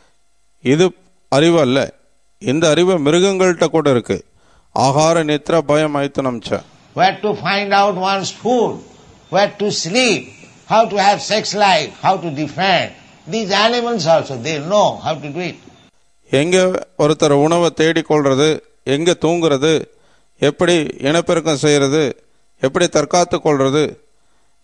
இது அறிவு அல்ல இந்த அறிவு மிருகங்கள்கிட்ட கூட இருக்கு ஆகார நித்ர பயம் ஐத்தனம் ச Where to find out one's food, where to sleep, how to have sex life, how to defend. These animals also, they know how to do it. எங்க ஒருத்தர் உணவை தேடிக்கொள்றது எங்க தூங்குறது எப்படி இனப்பெருக்கம் செய்யறது எப்படி தற்காத்து கொள்றது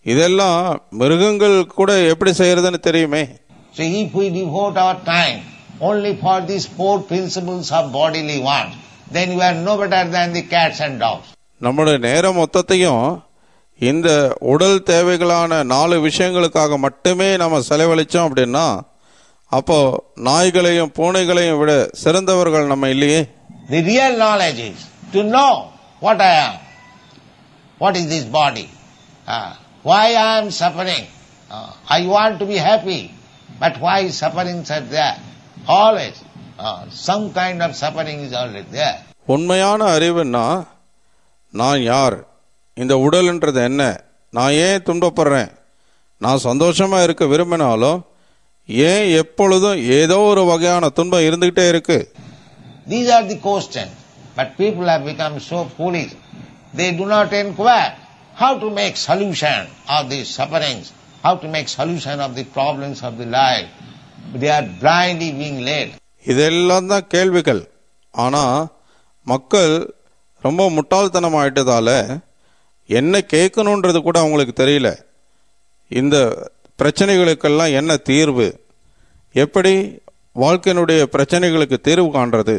இதெல்லாம் மிருகங்கள் கூட எப்படி செய்யறதுன்னு தெரியுமே So if we devote our time only for these four principles of bodily wants, then you are no better than the cats and dogs. நம்முடைய நேரம் மொத்தத்தையும் இந்த உடல் தேவைகளான நாலு விஷயங்களுக்காக மட்டுமே நம்ம செலவழிச்சோம் அப்படின்னா அப்போ நாய்களையும் பூனைகளையும் விட சிறந்தவர்கள் நம்ம இல்லையே The real knowledge is to know what I am. What is this body? Ah, why I am suffering? Ah, I want to be happy, but why sufferings are there? Always. Ah, some kind of suffering is always there. உண்மையான அறிவுன்னா நான் யார் இந்த உடல்ன்றது என்ன நான் ஏன் துன்பப்படுறேன் நான் சந்தோஷமா இருக்க விரும்பினாலும் ஏன் எப்பொழுதும் ஏதோ ஒரு வகையான துன்பம் இருந்துகிட்டே இருக்கு These are the questions. But people have become so foolish. They do not inquire how to make solution of these sufferings, how to make solution of the problems of the life. They are blindly being led. இதெல்லாம் தான் கேள்விகள் ஆனா மக்கள் ரொம்ப முட்டாள்தனம் ஆயிட்டதால என்ன கேட்கணுன்றது கூட அவங்களுக்கு தெரியல இந்த பிரச்சனைகளுக்கெல்லாம் என்ன தீர்வு எப்படி வாழ்க்கையினுடைய பிரச்சனைகளுக்கு தீர்வு காண்றது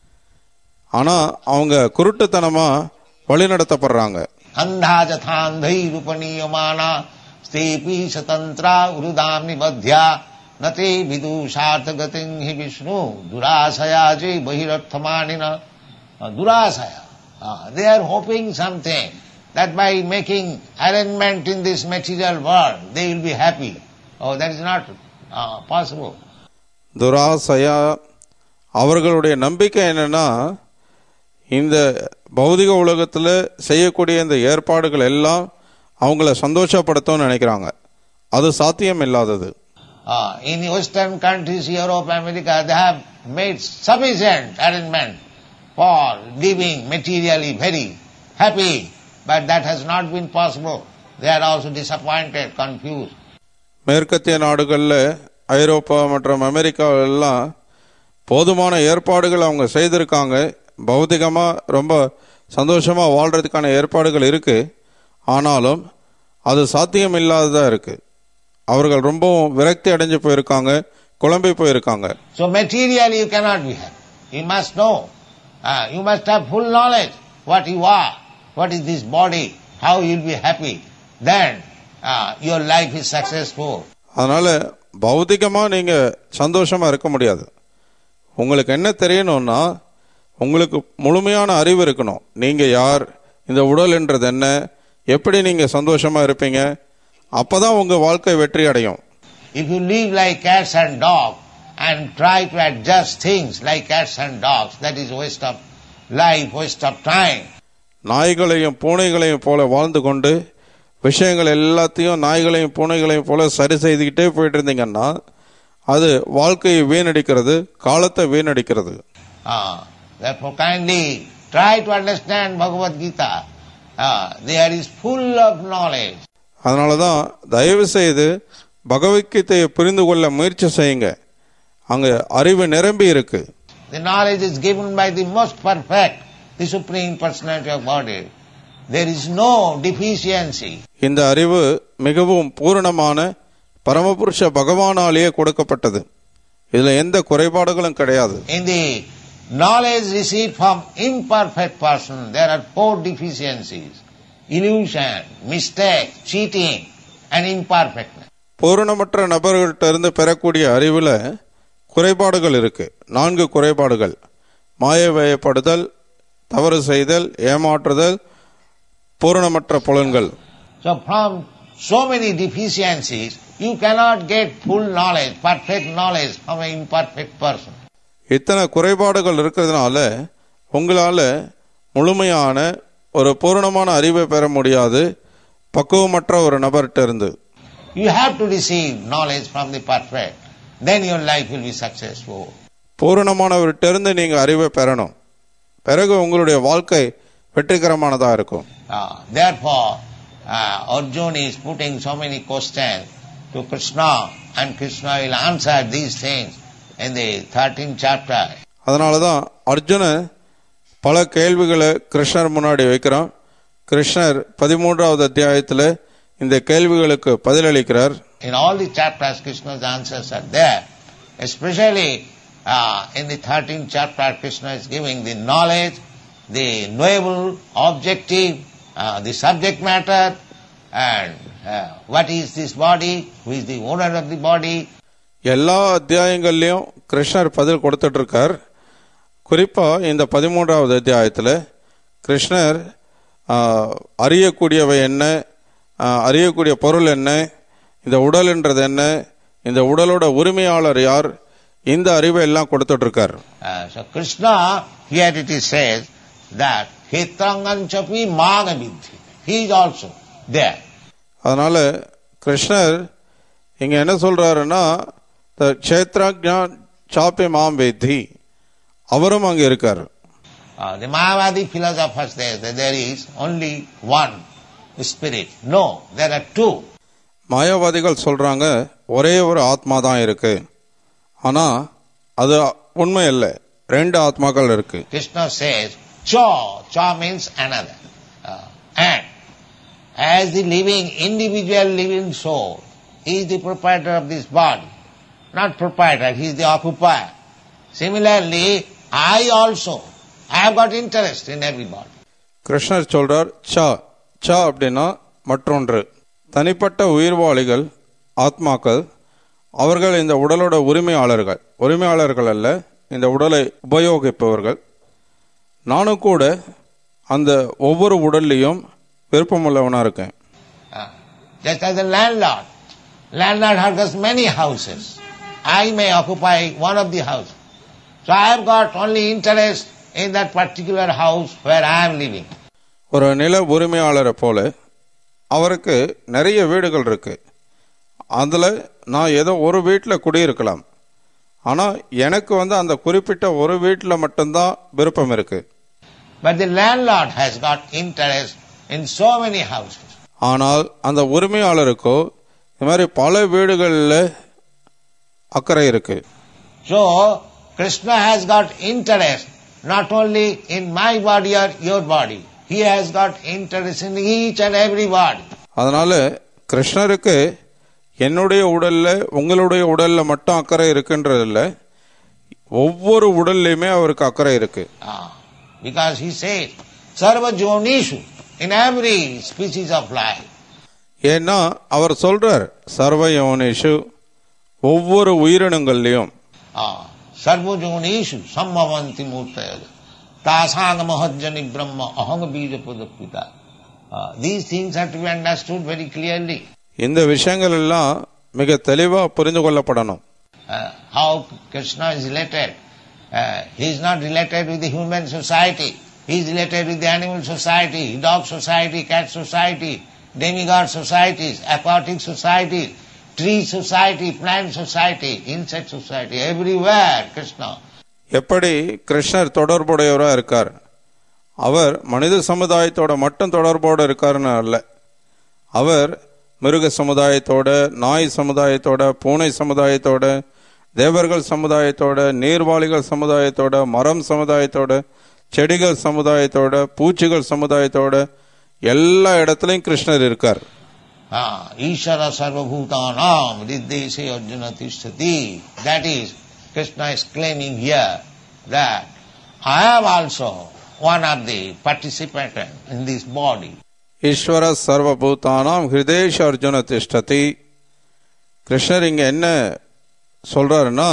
ஆனா அவங்க குருட்டுத்தனமா வழிநடத்தப்படுறாங்க अन्धाजथान्धैरुपनीयमाना स्तेऽपि स्वतन्त्रा उरुदां निबध्या न ते विदुषार्थगतिं हि विष्णु दुराशया चे बहिरर्थमानिन दुराशया Uh, they are hoping something that by making arrangement in this material world they will be happy. Oh, that is not uh, possible. துராசையா அவர்களுடைய நம்பிக்கை என்னன்னா இந்த பௌதிக உலகத்தில் செய்யக்கூடிய இந்த ஏற்பாடுகள் எல்லாம் அவங்கள சந்தோஷப்படுத்தும்னு நினைக்கிறாங்க அது சாத்தியம் இல்லாதது Uh, in Western countries, Europe, America, they have made sufficient arrangement for living materially very happy, but that has not been possible. They are also disappointed, confused. மேற்கத்திய நாடுகளில் ஐரோப்பா மற்றும் அமெரிக்கா எல்லாம் போதுமான ஏற்பாடுகள் அவங்க செய்திருக்காங்க பௌதிகமாக ரொம்ப சந்தோஷமாக வாழ்கிறதுக்கான ஏற்பாடுகள் இருக்கு ஆனாலும் அது சாத்தியம் இல்லாததாக இருக்கு அவர்கள் ரொம்பவும் விரக்தி அடைஞ்சு போயிருக்காங்க குழம்பி போயிருக்காங்க So materially you cannot be happy. You must know. Uh, you must have full knowledge what you are, what is this body, how you will be happy. Then uh, your life is successful. அதனால பௌதிகமாக நீங்கள் சந்தோஷமாக இருக்க முடியாது உங்களுக்கு என்ன தெரியணும்னா உங்களுக்கு முழுமையான அறிவு இருக்கணும் நீங்கள் யார் இந்த உடல்ன்றது என்ன எப்படி நீங்கள் சந்தோஷமாக இருப்பீங்க அப்போ தான் உங்கள் வாழ்க்கை வெற்றி அடையும் If you live like cats and dogs and try to adjust things like cats and dogs, that is waste of life, waste of time. நாய்களையும் பூனைகளையும் போல வாழ்ந்து கொண்டு விஷயங்கள் எல்லாத்தையும் நாய்களையும் பூனைகளையும் போல சரி செய்துக்கிட்டே போயிட்டு இருந்தீங்கன்னா அது வாழ்க்கையை வீணடிக்கிறது காலத்தை வீணடிக்கிறது Ah, therefore kindly try to understand Bhagavad Gita. Ah, there is full of knowledge. அதனால தான் தயவு செய்து பகவத்கீதையை புரிந்து கொள்ள முயற்சி செய்யுங்க அங்க அறிவு நிரம்பி இருக்கு The knowledge is given by the most perfect, the Supreme Personality of Godhead. There is no deficiency. இந்த அறிவு மிகவும் பூரணமான பரமபுருஷ பகவானாலேயே கொடுக்கப்பட்டது இதுல எந்த குறைபாடுகளும் கிடையாது In the knowledge received from imperfect person, there are four deficiencies. Illusion, mistake, cheating, and imperfectness. பூரணமற்ற நபர்கள்ட்ட இருந்து பெறக்கூடிய அறிவுல குறைபாடுகள் இருக்கு நான்கு குறைபாடுகள் மாயவயப்படுதல் தவறு செய்தல் ஏமாற்றுதல் பூரணமற்ற புலன்கள் So from so many deficiencies, you cannot get full knowledge, perfect knowledge from an imperfect person. இத்தனை குறைபாடுகள் இருக்கிறதுனால உங்களால முழுமையான ஒரு பூரணமான அறிவை பெற முடியாது பக்குவமற்ற ஒரு நபர்கிட்ட இருந்து You have to receive knowledge from the perfect. Then your life will be successful. பூரணமானவர்கிட்ட இருந்து நீங்க அறிவை பெறணும் பிறகு உங்களுடைய வாழ்க்கை வெற்றிகரமானதா இருக்கும் Uh, therefore, uh, Arjuna is putting so many questions to Krishna, and Krishna will answer these things in the 13th chapter. அதனால தான் அர்ஜுனன் பல கேள்விகளை கிருஷ்ணர் முன்னாடி வைக்கிறான் கிருஷ்ணர் பதிமூன்றாவது அத்தியாயத்தில் இந்த கேள்விகளுக்கு பதிலளிக்கிறார் In all the chapters, Krishna's answers are there. Especially uh, in the 13th chapter, Krishna is giving the knowledge, the knowable objective, uh, the subject matter, and uh, what is this body, who is the owner of the body, எல்லா அத்தியாயங்கள்லையும் கிருஷ்ணர் பதில் கொடுத்துட்டு இருக்கார் குறிப்பா இந்த பதிமூன்றாவது அத்தியாயத்தில் கிருஷ்ணர் ஆ, அறியக்கூடியவை என்ன ஆ, அறியக்கூடிய பொருள் என்ன இந்த உடல்ன்றது என்ன இந்த உடலோட உரிமையாளர் யார் இந்த அறிவை எல்லாம் கொடுத்துட்டு இருக்கார் Uh, so Krishna, here it is says that Hetranganchapi Magavidhi. He is also there. அதனால கிருஷ்ணர் இங்க என்ன சொல்றாருன்னா "த க்ஷேத்ரஜா சாப்பி மாம் வேத்தி அவரும் அங்க இருக்கார் Uh, the Mayavadi philosophers say that there is only one spirit. No, there are two. மாயாவாதிகள் சொல்றாங்க ஒரே ஒரு ஆத்மா தான் இருக்கு ஆனா அது உண்மை இல்லை ரெண்டு ஆத்மாக்கள் இருக்கு Krishna says, Cha, Cha means another. Uh, and as the living, individual living soul, he is the proprietor of this body. Not proprietor, he is the occupier. Similarly, I also, I have got interest in everybody. கிருஷ்ணர் சொல்றார் சா சா அப்படின்னா மற்றொன்று தனிப்பட்ட உயிர்வாளிகள் ஆத்மாக்கள் அவர்கள் இந்த உடலோட உரிமையாளர்கள் உரிமையாளர்கள் அல்ல இந்த உடலை உபயோகிப்பவர்கள் நானும் கூட அந்த ஒவ்வொரு உடல்லையும் விருப்பமுள்ளவனா இருக்கேன் Uh, just as a landlord. Landlord has many houses. I may occupy one of the houses. So I have got only interest in that particular house where I am living. ஒரு நில உரிமையாளரை போல அவருக்கு நிறைய வீடுகள் இருக்கு அதில் நான் ஏதோ ஒரு வீட்டில் குடியிருக்கலாம் ஆனால் எனக்கு வந்து அந்த குறிப்பிட்ட ஒரு வீட்டில் மட்டும்தான் விருப்பம் இருக்கு But the landlord has got interest in so many houses. ஆனால் அந்த உரிமையாளருக்கோ இந்த மாதிரி பல வீடுகளில் அக்கறை இருக்கு So Krishna has got interest not only in my body or your body. He has got interest in each and every body. அதனால கிருஷ்ணருக்கு என்னுடைய உடல்ல உங்களுடைய உடல்ல மட்டும் அக்கறை இருக்குன்றதில்ல ஒவ்வொரு உடல்லையுமே அவருக்கு அக்கறை இருக்கு Ah, because he says, Sarva Jonishu, in every species of life. ஏன்னா அவர் சொல்றார் சர்வ யோனிஷு ஒவ்வொரு உயிரினங்கள்லையும் Ah, Sarva Jonishu, Sambhavanti Murtayada. Tasanga Mahajjani Brahma, Ahanga Bija Pudapita. Ah, These things have to be understood very clearly. இந்த விஷயங்கள் எல்லாம் மிக தெளிவா புரிந்து கொள்ளப்படணும் Uh, how Krishna is related. Uh, he is not related with the human society. He is related with the animal society, dog society, cat society, demigod societies, aquatic societies, tree society, plant society, insect society, everywhere Krishna. எப்படி கிருஷ்ணர் தொடர்புடையவரா இருக்கார் அவர் மனித சமுதாயத்தோட மட்டும் தொடர்போடு இருக்காருன்னு அல்ல அவர் மிருக சமுதாயத்தோட நாய் சமுதாயத்தோட பூனை சமுதாயத்தோட தேவர்கள் சமுதாயத்தோட நீர்வாழிகள் சமுதாயத்தோட மரம் சமுதாயத்தோட செடிகள் சமுதாயத்தோட பூச்சிகள் சமுதாயத்தோட எல்லா இடத்துலையும் கிருஷ்ணர் இருக்கார் Ah, Ishara sarvabhutanam riddese arjuna tishtati. That is, Krishna is claiming here that I am also one of the participants in this body. ஈஸ்வர சர்வபூதானாம் ஹிருதேஷ் அர்ஜுன திஷ்டதி கிருஷ்ணர் இங்க என்ன சொல்றாருன்னா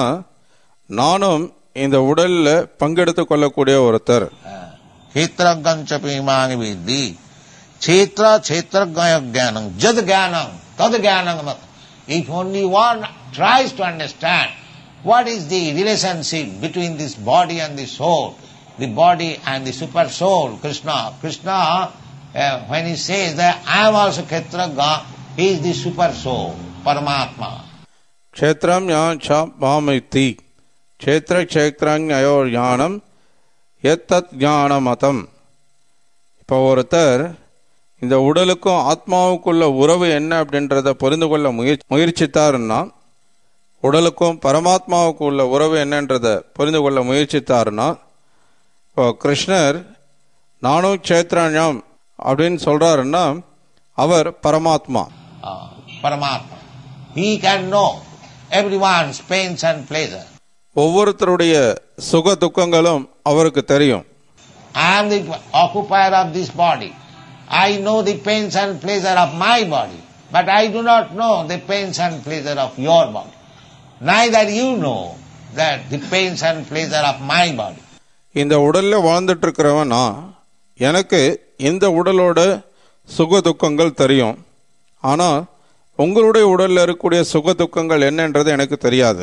நானும் இந்த உடல்ல பங்கெடுத்து கொள்ளக்கூடிய ஒருத்தர் Kshetraganchapi imani vidhi. Kshetra kshetragaya jnanam. Jad jnanam. Tad jnanam mat. If only one tries to understand what is the relationship between this body and the soul, the body and the super soul, Krishna. Krishna, uh, when he says that I am also Kshetraga, he is the super soul, Paramatma. க்ஷேத்திரம் யான் மாமித்தி க்ஷேத்திர க்ஷேத்திரோ ஞானம் எத்தத் ஞான மதம் இப்போ ஒருத்தர் இந்த உடலுக்கும் ஆத்மாவுக்குள்ள உறவு என்ன அப்படின்றத புரிந்து கொள்ள முயற்சி முயற்சித்தாருன்னா உடலுக்கும் பரமாத்மாவுக்கும் உள்ள உறவு என்னன்றத புரிந்து கொள்ள முயற்சித்தாருன்னா இப்போ கிருஷ்ணர் நானும் க்ஷேத்ரஞம் அப்படின்னு சொல்றாருன்னா அவர் பரமாத்மா Uh, Paramatma. He can know everyone's pains and pleasure. ஒவ்வொருத்தருடைய சுக துக்கங்களும் அவருக்கு தெரியும் I am the occupier of this body. I know the pains and pleasure of my body, but I do not know the pains and pleasure of your body. Neither you know that the pains and pleasure of my body. இந்த உடல்ல வாழ்ந்துட்டு இருக்கிறவன் நான் எனக்கு இந்த உடலோட சுக துக்கங்கள் தெரியும் ஆனா உங்களுடைய உடல்ல இருக்கக்கூடிய சுக துக்கங்கள் என்னன்றது எனக்கு தெரியாது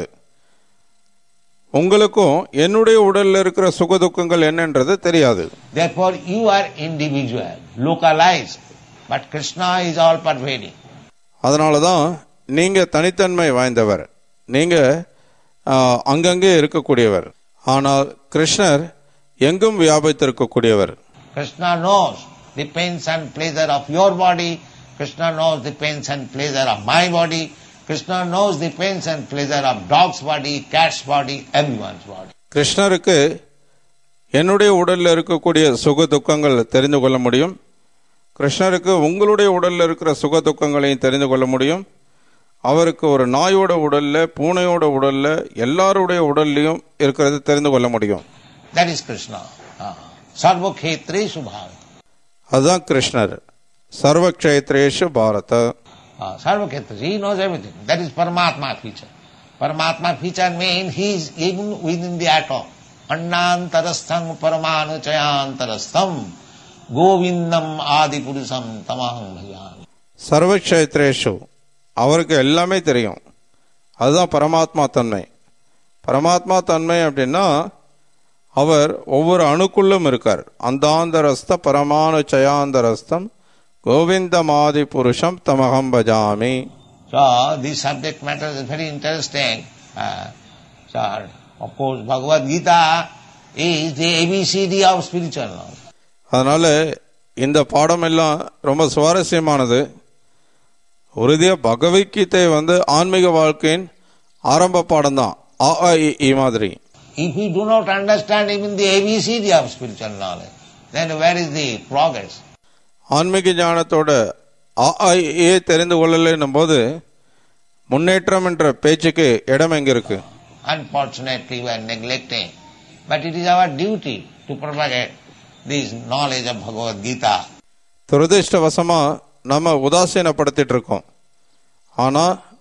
உங்களுக்கும் என்னுடைய உடல்ல இருக்கிற சுக துக்கங்கள் என்னன்றது தெரியாது Therefore you are individual, localized, but Krishna is all pervading. அதனால தான் நீங்க தனித்தன்மை வாய்ந்தவர் நீங்க ஆ, அங்கங்கே இருக்கக்கூடியவர் ஆனால் கிருஷ்ணர் எங்கும் வியாபித்திருக்கக்கூடியவர் Krishna knows the pains and pleasure of your body, Krishna knows the pains and pleasure of my body, Krishna knows the pains and pleasure of dog's body, cat's body, everyone's body. கிருஷ்ணருக்கு என்னுடைய உடல்ல இருக்கக்கூடிய சுக துக்கங்கள் தெரிந்து கொள்ள முடியும் கிருஷ்ணருக்கு உங்களுடைய உடல்ல இருக்கிற சுக துக்கங்களையும் தெரிந்து கொள்ள முடியும் அவருக்கு ஒரு நாயோட உடல்ல பூனையோட உடல்ல எல்லாருடைய உடல்லையும் இருக்கிறது தெரிந்து கொள்ள முடியும் That is Krishna. Ah. Sarvakhetri Subhava. அதுதான் கிருஷ்ணர் சர்வக்ஷேத்ரேஷு பாரத Ah, Sarvakhetri, he knows everything. That is Paramatma feature. Paramatma feature means he is even within the atom. Annantarastham paramanuchayantarastham govindam adipurusam tamaham bhajami. சர்வக்ஷேத்ரேஷு அவருக்கு எல்லாமே தெரியும் அதுதான் பரமாத்மா தன்மை பரமாத்மா தன்மை அப்படின்னா அவர் ஒவ்வொரு அணுக்குள்ளும் இருக்கார் அந்தாந்தரஸ்த பரமானு சயாந்தரஸ்தம் கோவிந்தமாதி புருஷம் தமகம் பஜாமி So this subject matter is very interesting. Uh, so of course Bhagavad Gita is the ABCD of spiritual knowledge. அதனால இந்த பாடம் எல்லாம் ரொம்ப சுவாரஸ்யமானது உறுதியா பகவத்கீதை வந்து ஆன்மீக வாழ்க்கையின் ஆரம்ப பாடம் தான் ஆ ஆ, இ, ஈ மாதிரி If we do not understand even the ABCD of spiritual knowledge, then where is the progress? ஆன்மீக ஞானத்தோட ஆ ஆ, இ, ஈ தெரிந்து கொள்ளலைன்னும் போது முன்னேற்றம் என்ற பேச்சுக்கு இடம் எங்க இருக்கு Unfortunately, we are neglecting. But it is our duty to propagate this knowledge of Bhagavad Gita. துரதிருஷ்டவசமா நம்ம உதாசீனப்படுத்திட்டு இருக்கோம் ஆனா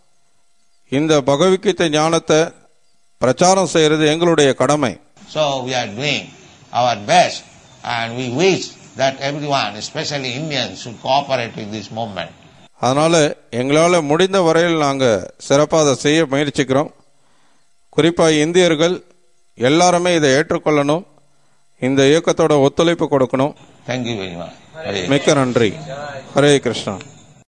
இந்த பகவத்கீதை ஞானத்தை பிரச்சாரம் செய்யறது எங்களுடைய கடமை So we are doing our best and we wish that everyone, especially Indians, should cooperate with this movement. அதனால எங்களால முடிந்த வரையில் நாங்க சிறப்பாக அதை செய்ய முயற்சிக்கிறோம் குறிப்பா இந்தியர்கள் எல்லாருமே இதை ஏற்றுக்கொள்ளணும் இந்த இயக்கத்தோட ஒத்துழைப்பு கொடுக்கணும் Thank you very much. Hare மிக்க நன்றி ஹரே கிருஷ்ணா